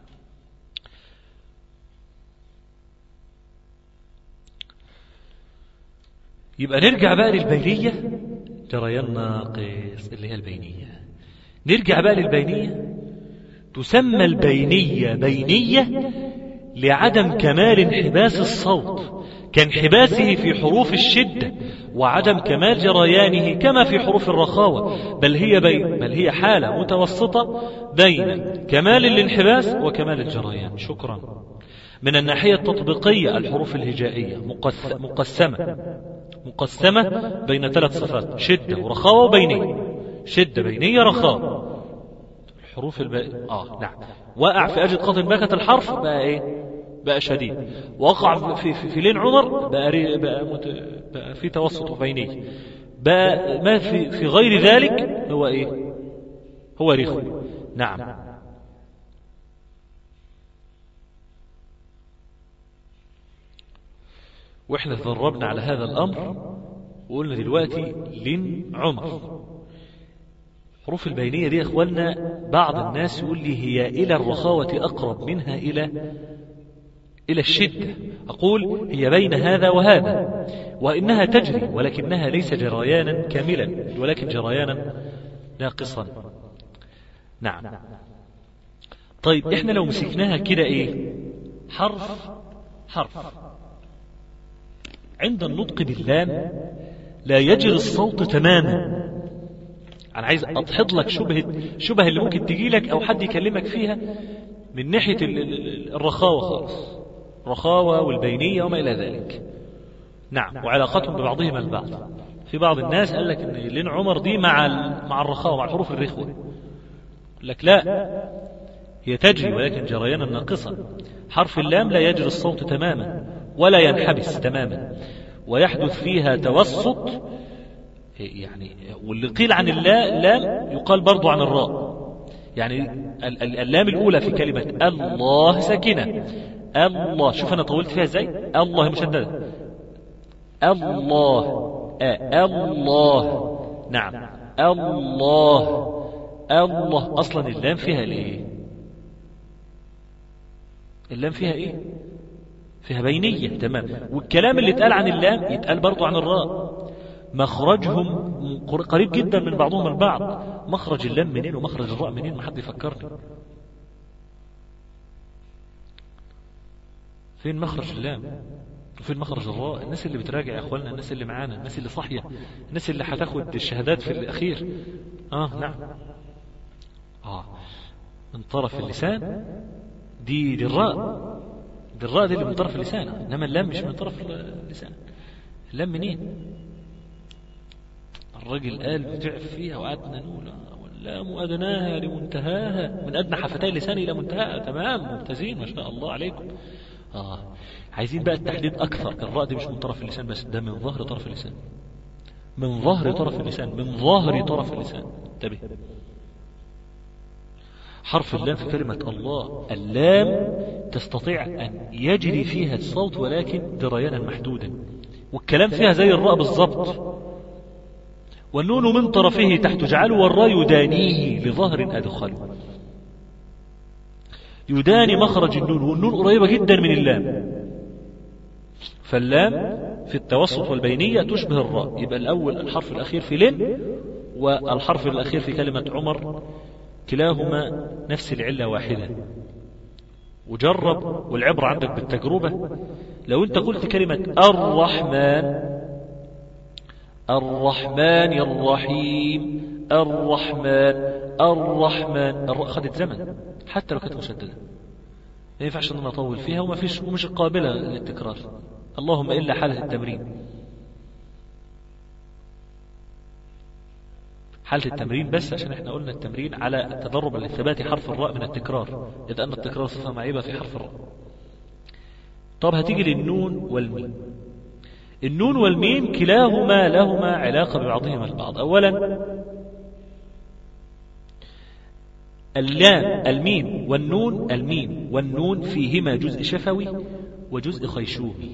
يبقى نرجع بقى للبينية جريان ناقص اللي هي البينية نرجع بقى للبينية تسمى البينية بينية لعدم كمال انحباس الصوت كانحباسه في حروف الشدة وعدم كمال جريانه كما في حروف الرخاوة بل هي بين بل هي حالة متوسطة بين كمال الانحباس وكمال الجريان شكرا من الناحية التطبيقية الحروف الهجائية مقسمة مقسمة بين ثلاث صفات شدة ورخاوة وبينية شدة بينية رخاوة الحروف الب... آه نعم وقع في أجد قطن بكت الحرف بقى إيه بقى شديد وقع في, في, في لين عمر بقى, ري... بقى, مت... بقى في توسط بيني بقى ما في, في غير ذلك هو إيه هو رخو نعم واحنا تدربنا على هذا الامر وقلنا دلوقتي لن عمر حروف البينية دي يا اخوانا بعض الناس يقول لي هي الى الرخاوة اقرب منها الى الى الشدة اقول هي بين هذا وهذا وانها تجري ولكنها ليس جريانا كاملا ولكن جريانا ناقصا نعم طيب احنا لو مسكناها كده ايه حرف حرف عند النطق باللام لا يجري الصوت تماما انا عايز اضحض لك شبهه شبه اللي ممكن تجي لك او حد يكلمك فيها من ناحيه ال- ال- الرخاوه خالص الرخاوه والبينيه وما الى ذلك نعم وعلاقتهم ببعضهما البعض في بعض الناس قال لك ان لين عمر دي مع ال- مع الرخاوه مع الحروف الرخوه يقول لك لا هي تجري ولكن جريانا ناقصا حرف اللام لا يجري الصوت تماما ولا ينحبس تماما ويحدث فيها توسط يعني واللي قيل عن اللا لام يقال برضو عن الراء يعني ال- ال- اللام الأولى في كلمة الله ساكنة الله شوف أنا طولت فيها ازاي الله مشددة الله آه الله نعم الله الله أصلا اللام فيها ليه اللام فيها ايه فيها بينية تمام والكلام اللي اتقال عن اللام يتقال برضو عن الراء مخرجهم قريب جدا من بعضهم البعض مخرج اللام منين ومخرج الراء منين ما حد يفكرني فين مخرج اللام وفين مخرج الراء الناس اللي بتراجع يا اخواننا الناس اللي معانا الناس اللي صاحيه الناس اللي هتاخد الشهادات في الاخير اه نعم اه من طرف اللسان دي دي الراء دي الراء دي اللي من طرف اللسان انما اللام مش من طرف اللسان اللام منين الراجل قال بتعب فيها وقعدنا نقول واللام أدناها لمنتهاها من أدنى حفتي اللسان إلى منتهاها تمام ممتازين ما شاء الله عليكم آه عايزين بقى التحديد أكثر الراء دي مش من طرف اللسان بس ده من ظهر طرف اللسان من ظهر طرف اللسان من ظهر طرف اللسان انتبه حرف اللام في كلمة الله اللام تستطيع أن يجري فيها الصوت ولكن جريانا محدودا والكلام فيها زي الراء بالضبط والنون من طرفه تحت جعله والراء يدانيه لظهر أدخله يداني مخرج النون والنون قريبة جدا من اللام فاللام في التوسط والبينية تشبه الراء يبقى الأول الحرف الأخير في لن والحرف الأخير في كلمة عمر كلاهما نفس العلة واحدة وجرب والعبرة عندك بالتجربة لو انت قلت كلمة الرحمن الرحمن الرحيم الرحمن الرحمن الر... خدت زمن حتى لو كانت مشددة ما ينفعش ان انا اطول فيها وما فيش ومش قابلة للتكرار اللهم الا حالة التمرين حالة التمرين بس عشان احنا قلنا التمرين على التدرب على اثبات حرف الراء من التكرار إذ أن التكرار صفة معيبة في حرف الراء طب هتيجي للنون والميم النون والميم كلاهما لهما علاقة ببعضهما البعض أولا اللام الميم والنون الميم والنون فيهما جزء شفوي وجزء خيشومي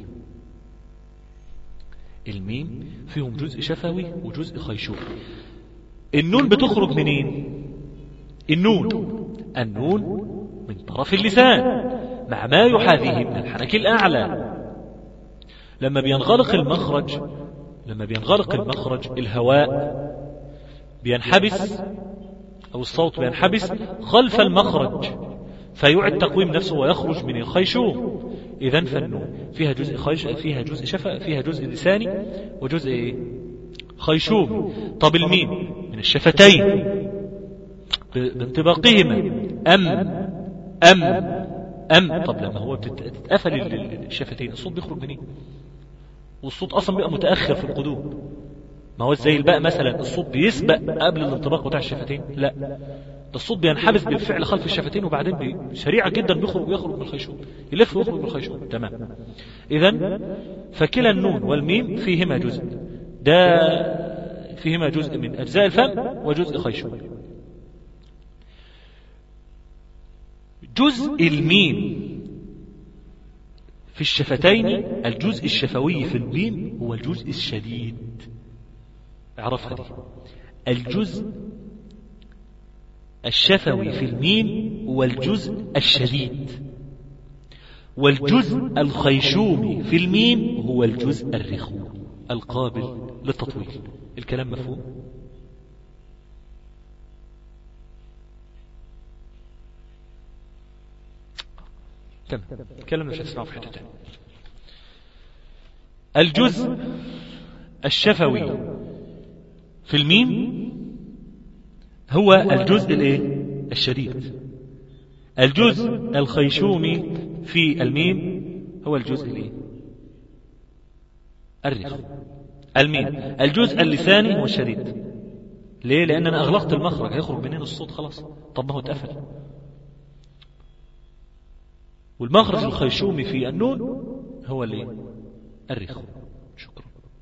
الميم فيهم جزء شفوي وجزء خيشومي النون بتخرج منين النون النون من طرف اللسان مع ما يحاذيه من الحنك الأعلى لما بينغلق المخرج لما بينغلق المخرج الهواء بينحبس أو الصوت بينحبس خلف المخرج فيعد تقويم نفسه ويخرج من الخيشوم إذا فالنون فيها جزء خيش فيها جزء شفا فيها جزء لساني وجزء إيه؟ خيشوم طب الميم من الشفتين بانطباقهما أم أم أم طب لما هو بتتقفل الشفتين الصوت بيخرج منين والصوت أصلا بيبقى متأخر في القدوم ما هو زي الباء مثلا الصوت بيسبق قبل الانطباق بتاع الشفتين لا ده الصوت بينحبس بالفعل خلف الشفتين وبعدين بي سريعة جدا بيخرج ويخرج من الخيشوم يلف ويخرج من الخيشوم تمام إذا فكلا النون والميم فيهما جزء ده فيهما جزء من أجزاء الفم وجزء خيشوم جزء الميم في الشفتين الجزء الشفوي في الميم هو الجزء الشديد اعرفها دي الجزء الشفوي في الميم هو الجزء الشديد والجزء الخيشومي في الميم هو الجزء الرخو القابل للتطويل الكلام مفهوم تمام الكلام مش هتسمعه في حته تانية الجزء الشفوي في الميم هو الجزء الايه الشديد الجزء الخيشومي في الميم هو الجزء الايه الرخو الميم الجزء اللساني هو الشديد ليه لان انا اغلقت المخرج هيخرج منين الصوت خلاص طب ما هو اتقفل والمخرج الخيشومي في النون هو الايه الرخو شكرا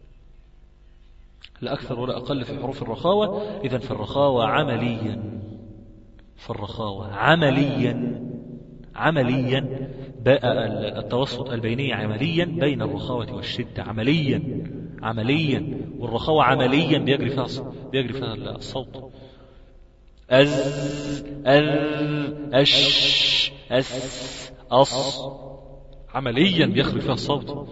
لا أكثر ولا أقل في حروف الرخاوة إذا فالرخاوة عمليا فالرخاوة عمليا عمليا التوسط البيني عمليا بين الرخاوة والشدة عمليا عمليا والرخاوة عمليا بيجري فيها بيجري فيها الصوت أز أذ أش أس أص عمليا بيخرج فيها الصوت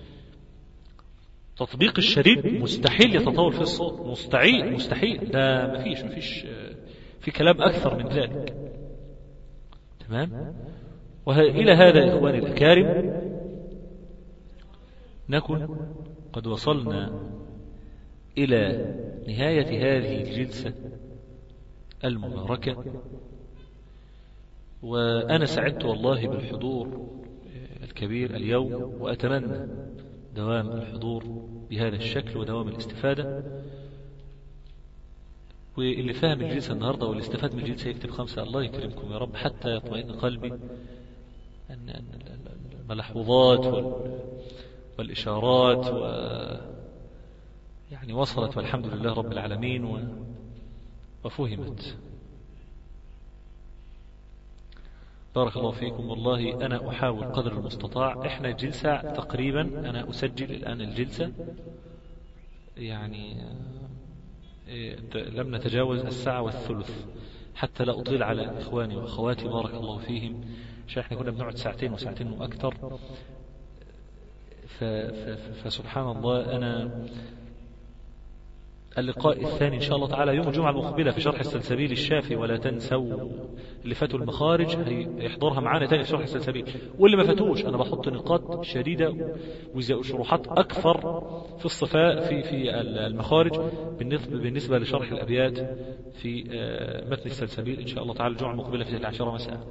تطبيق الشديد مستحيل يتطور فيه الصوت مستحيل مستحيل ده مفيش مفيش في كلام أكثر من ذلك تمام وإلى هذا إخواني الأكارم نكن قد وصلنا إلى نهاية هذه الجلسة المباركة وأنا سعدت والله بالحضور الكبير اليوم وأتمنى دوام الحضور بهذا الشكل ودوام الاستفادة واللي فهم الجلسة النهاردة واللي استفاد من الجلسة يكتب خمسة الله يكرمكم يا رب حتى يطمئن قلبي أن الملحوظات والإشارات و يعني وصلت والحمد لله رب العالمين و... وفهمت بارك الله فيكم والله أنا أحاول قدر المستطاع إحنا الجلسة تقريبا أنا أسجل الآن الجلسة يعني لم نتجاوز الساعة والثلث حتى لا أطيل على إخواني وأخواتي بارك الله فيهم عشان إحنا كنا بنقعد ساعتين وساعتين وأكثر فسبحان الله أنا اللقاء الثاني إن شاء الله تعالى يوم الجمعة المقبلة في شرح السلسبيل الشافي ولا تنسوا اللي فاتوا المخارج هيحضرها معانا تاني في شرح السلسبيل واللي ما فاتوش أنا بحط نقاط شديدة وشروحات أكثر في الصفاء في في المخارج بالنسبة بالنسبة لشرح الأبيات في متن السلسبيل إن شاء الله تعالى الجمعة المقبلة في العشرة مساء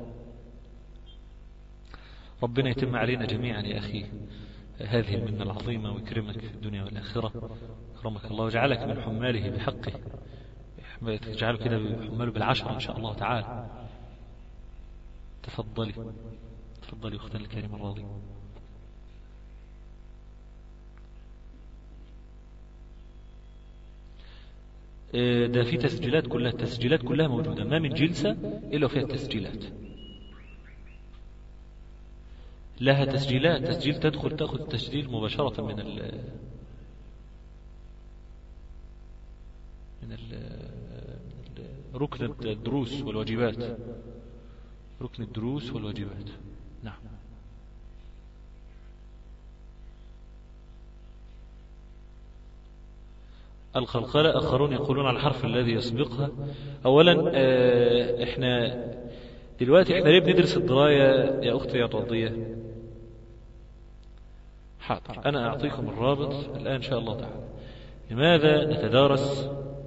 ربنا يتم علينا جميعا يا أخي هذه المنة العظيمة ويكرمك في الدنيا والآخرة أكرمك الله وجعلك من حماله بحقه تجعله كده حماله بالعشرة إن شاء الله تعالى تفضلي تفضلي أختنا الكريمة الراضية ده في تسجيلات كلها التسجيلات كلها موجودة ما من جلسة إلا وفيها التسجيلات لها تسجيلات تسجيل تدخل تأخذ التسجيل مباشرة من ال من ال ركن الدروس والواجبات ركن الدروس والواجبات نعم الخلخلة آخرون يقولون على الحرف الذي يسبقها أولا آه إحنا دلوقتي إحنا ليه بندرس الدراية يا أختي يا رضية حاضر أنا أعطيكم الرابط الآن إن شاء الله تعالى لماذا نتدارس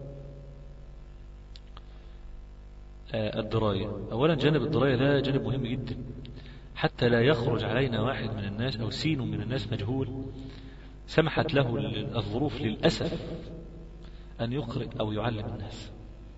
الدراية أولا جانب الدراية ده جانب مهم جدا حتى لا يخرج علينا واحد من الناس أو سين من الناس مجهول سمحت له الظروف للأسف أن يقرئ أو يعلم الناس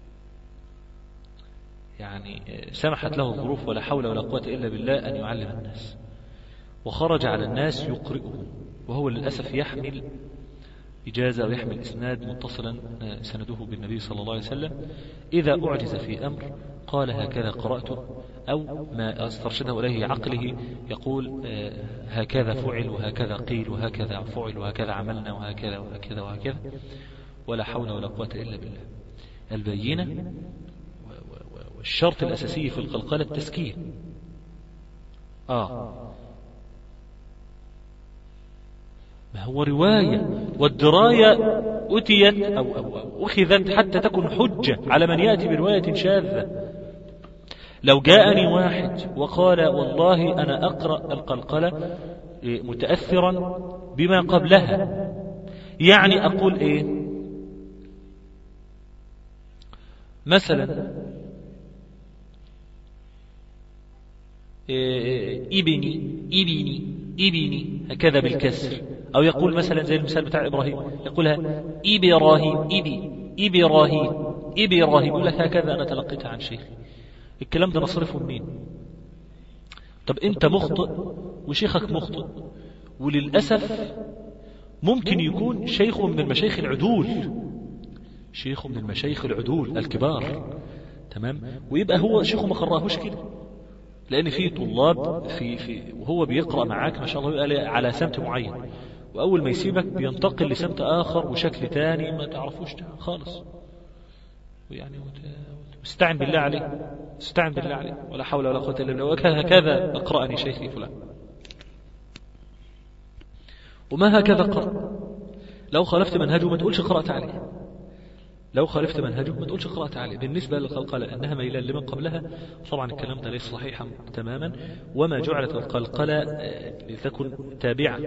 يعني سمحت له الظروف ولا حول ولا قوة إلا بالله أن يعلم الناس وخرج على الناس يقرئهم وهو للأسف يحمل إجازة أو يحمل إسناد متصلا آه، سنده بالنبي صلى الله عليه وسلم إذا أعجز في أمر قال هكذا قرأته أو ما استرشده إليه عقله يقول آه، هكذا فعل وهكذا قيل وهكذا فعل وهكذا عملنا وهكذا وهكذا وهكذا ولا حول ولا قوة إلا بالله البينة و- و- و- والشرط الأساسي في القلقلة التسكين آه ما هو رواية والدراية أتيت أو, أو, أو أخذت حتى تكون حجة على من يأتي برواية شاذة لو جاءني واحد وقال والله أنا أقرأ القلقلة إيه، متأثرا بما قبلها يعني أقول إيه مثلا إيه، ابني ابني ابني هكذا بالكسر أو يقول مثلا زي المثال بتاع إبراهيم يقولها إبراهيم إبي إبراهيم إبراهيم يقول لك هكذا أنا تلقيتها عن شيخي الكلام ده نصرفه منين طب أنت مخطئ وشيخك مخطئ وللأسف ممكن يكون شيخه من المشايخ العدول شيخه من المشايخ العدول الكبار تمام ويبقى هو شيخه ما قراهوش كده لأن في طلاب في في وهو بيقرأ معاك ما شاء الله يبقى على سمت معين وأول ما يسيبك بينتقل لسمت آخر وشكل تاني ما تعرفوش خالص ويعني وت- استعن بالله عليه استعن بالله عليه ولا حول ولا قوة إلا بالله وهكذا هكذا أقرأني شيخي فلان وما هكذا قرأ لو خالفت منهجه ما تقولش قرأت عليه لو خالفت منهجه ما تقولش قرأت عليه بالنسبة للقلقلة أنها ميلا لمن قبلها طبعا الكلام ده ليس صحيحا تماما وما جعلت القلقلة آه، لتكن تابعة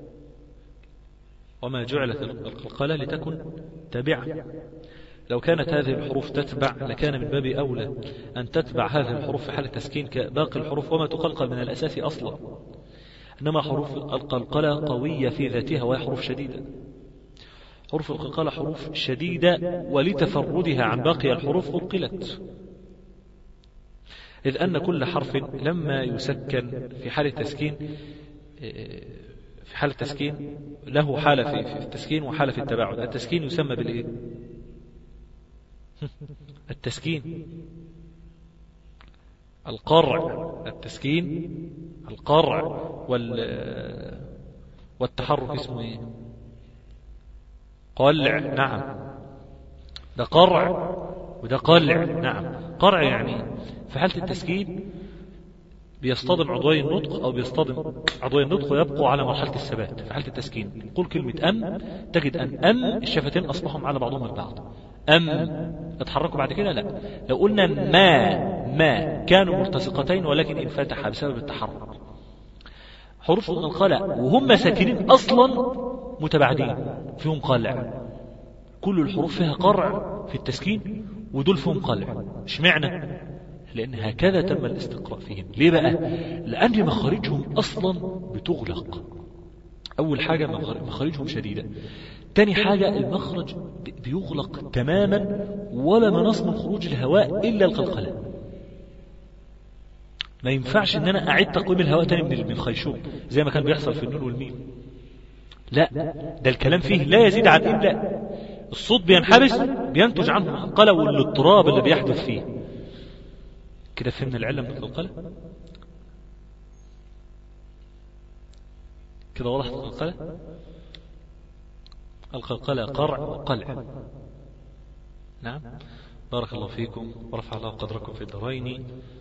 وما جعلت القلقلة لتكن تابعة لو كانت هذه الحروف تتبع لكان من باب أولى أن تتبع هذه الحروف في حال التسكين كباقي الحروف وما تقلقل من الأساس أصلا إنما حروف القلقلة قوية في ذاتها وهي حروف شديدة حروف القلقلة حروف شديدة ولتفردها عن باقي الحروف أقلت إذ أن كل حرف لما يسكن في حال التسكين في حال التسكين له حالة في في التسكين وحالة في التباعد التسكين يسمى بالإيه التسكين القرع التسكين القرع وال والتحرك اسمه ايه قلع نعم ده قرع وده قلع نعم قرع يعني في حالة التسكين بيصطدم عضوي النطق أو بيصطدم عضوي النطق ويبقوا على مرحلة الثبات في حالة التسكين قل كلمة أم تجد أن أم الشفتين أصبحوا على بعضهم البعض أم اتحركوا بعد كده لا لو قلنا ما ما كانوا ملتصقتين ولكن انفتح بسبب التحرك حروف القلق وهم ساكنين أصلا متباعدين فيهم قلع كل الحروف فيها قرع في التسكين ودول فيهم قلع اشمعنى لأن هكذا تم الاستقراء فيهم ليه بقى لأن مخارجهم أصلا بتغلق أول حاجة مخارجهم شديدة تاني حاجة المخرج بيغلق تماما ولا مناص من خروج الهواء إلا القلقلة ما ينفعش ان انا اعيد تقويم الهواء تاني من الخيشوم زي ما كان بيحصل في النون والميم لا ده الكلام فيه لا يزيد عن إلا الصوت بينحبس بينتج عنه القلق والاضطراب اللي بيحدث فيه كده فهمنا العلة من القلقلة كده وضحت القلقلة القلقلة قرع وقلع نعم بارك الله فيكم ورفع الله قدركم في الدارين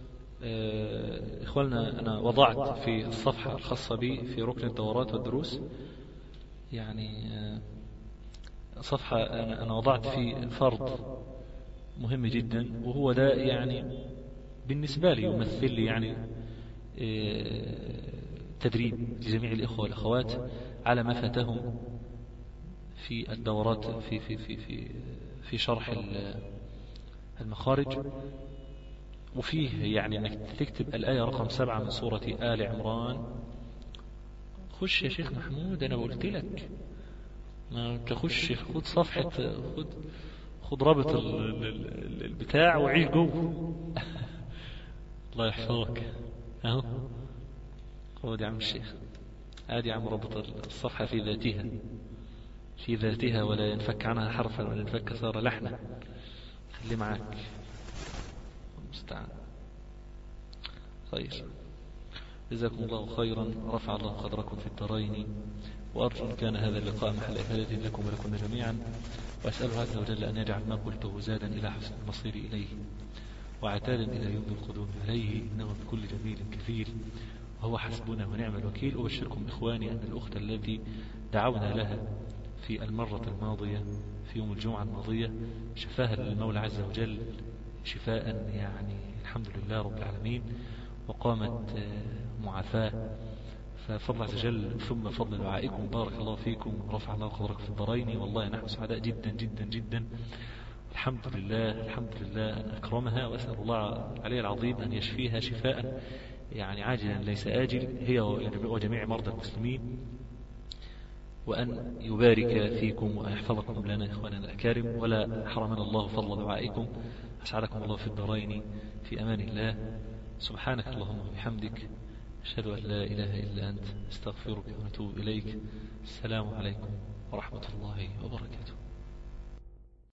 إخواننا أنا وضعت في الصفحة الخاصة بي في ركن الدورات والدروس يعني صفحة أنا وضعت في فرض مهم جدا وهو ده يعني بالنسبة لي يمثل لي يعني تدريب لجميع الإخوة والأخوات على ما فاتهم في الدورات في في في في في شرح المخارج وفيه يعني انك تكتب الآية رقم سبعة من سورة آل عمران خش يا شيخ محمود أنا قلت لك ما تخش خد صفحة خد خد رابط البتاع وعيش جوه الله يحفظك اهو خد يا عم الشيخ ادي يا عم رابط الصفحة في ذاتها في ذاتها ولا ينفك عنها حرفا ولا ينفك صار لحنا خلي معاك المستعان خير جزاكم الله خيرا رفع الله قدركم في الدارين وأرجو أن كان هذا اللقاء محل إفادة لكم ولكم جميعا وأسأله عز وجل أن يجعل ما قلته زادا إلى حسن المصير إليه وعتادا إلى يوم القدوم عليه إنه بكل جميل كثير وهو حسبنا ونعم الوكيل أبشركم إخواني أن الأخت التي دعونا لها في المرة الماضية في يوم الجمعة الماضية شفاها للمولى عز وجل شفاء يعني الحمد لله رب العالمين وقامت معافاة ففضل عز وجل ثم فضل دعائكم بارك الله فيكم ورفع الله قدركم في الدارين والله نحن سعداء جدا جدا جدا الحمد لله الحمد لله أن أكرمها وأسأل الله عليه العظيم أن يشفيها شفاء يعني عاجلا ليس آجل هي وجميع مرضى المسلمين وأن يبارك فيكم وأن يحفظكم لنا إخواننا الأكارم ولا حرمنا الله فضل دعائكم أسعدكم الله في الدارين في أمان الله سبحانك اللهم وبحمدك أشهد أن لا إله إلا أنت استغفرك ونتوب إليك السلام عليكم ورحمة الله وبركاته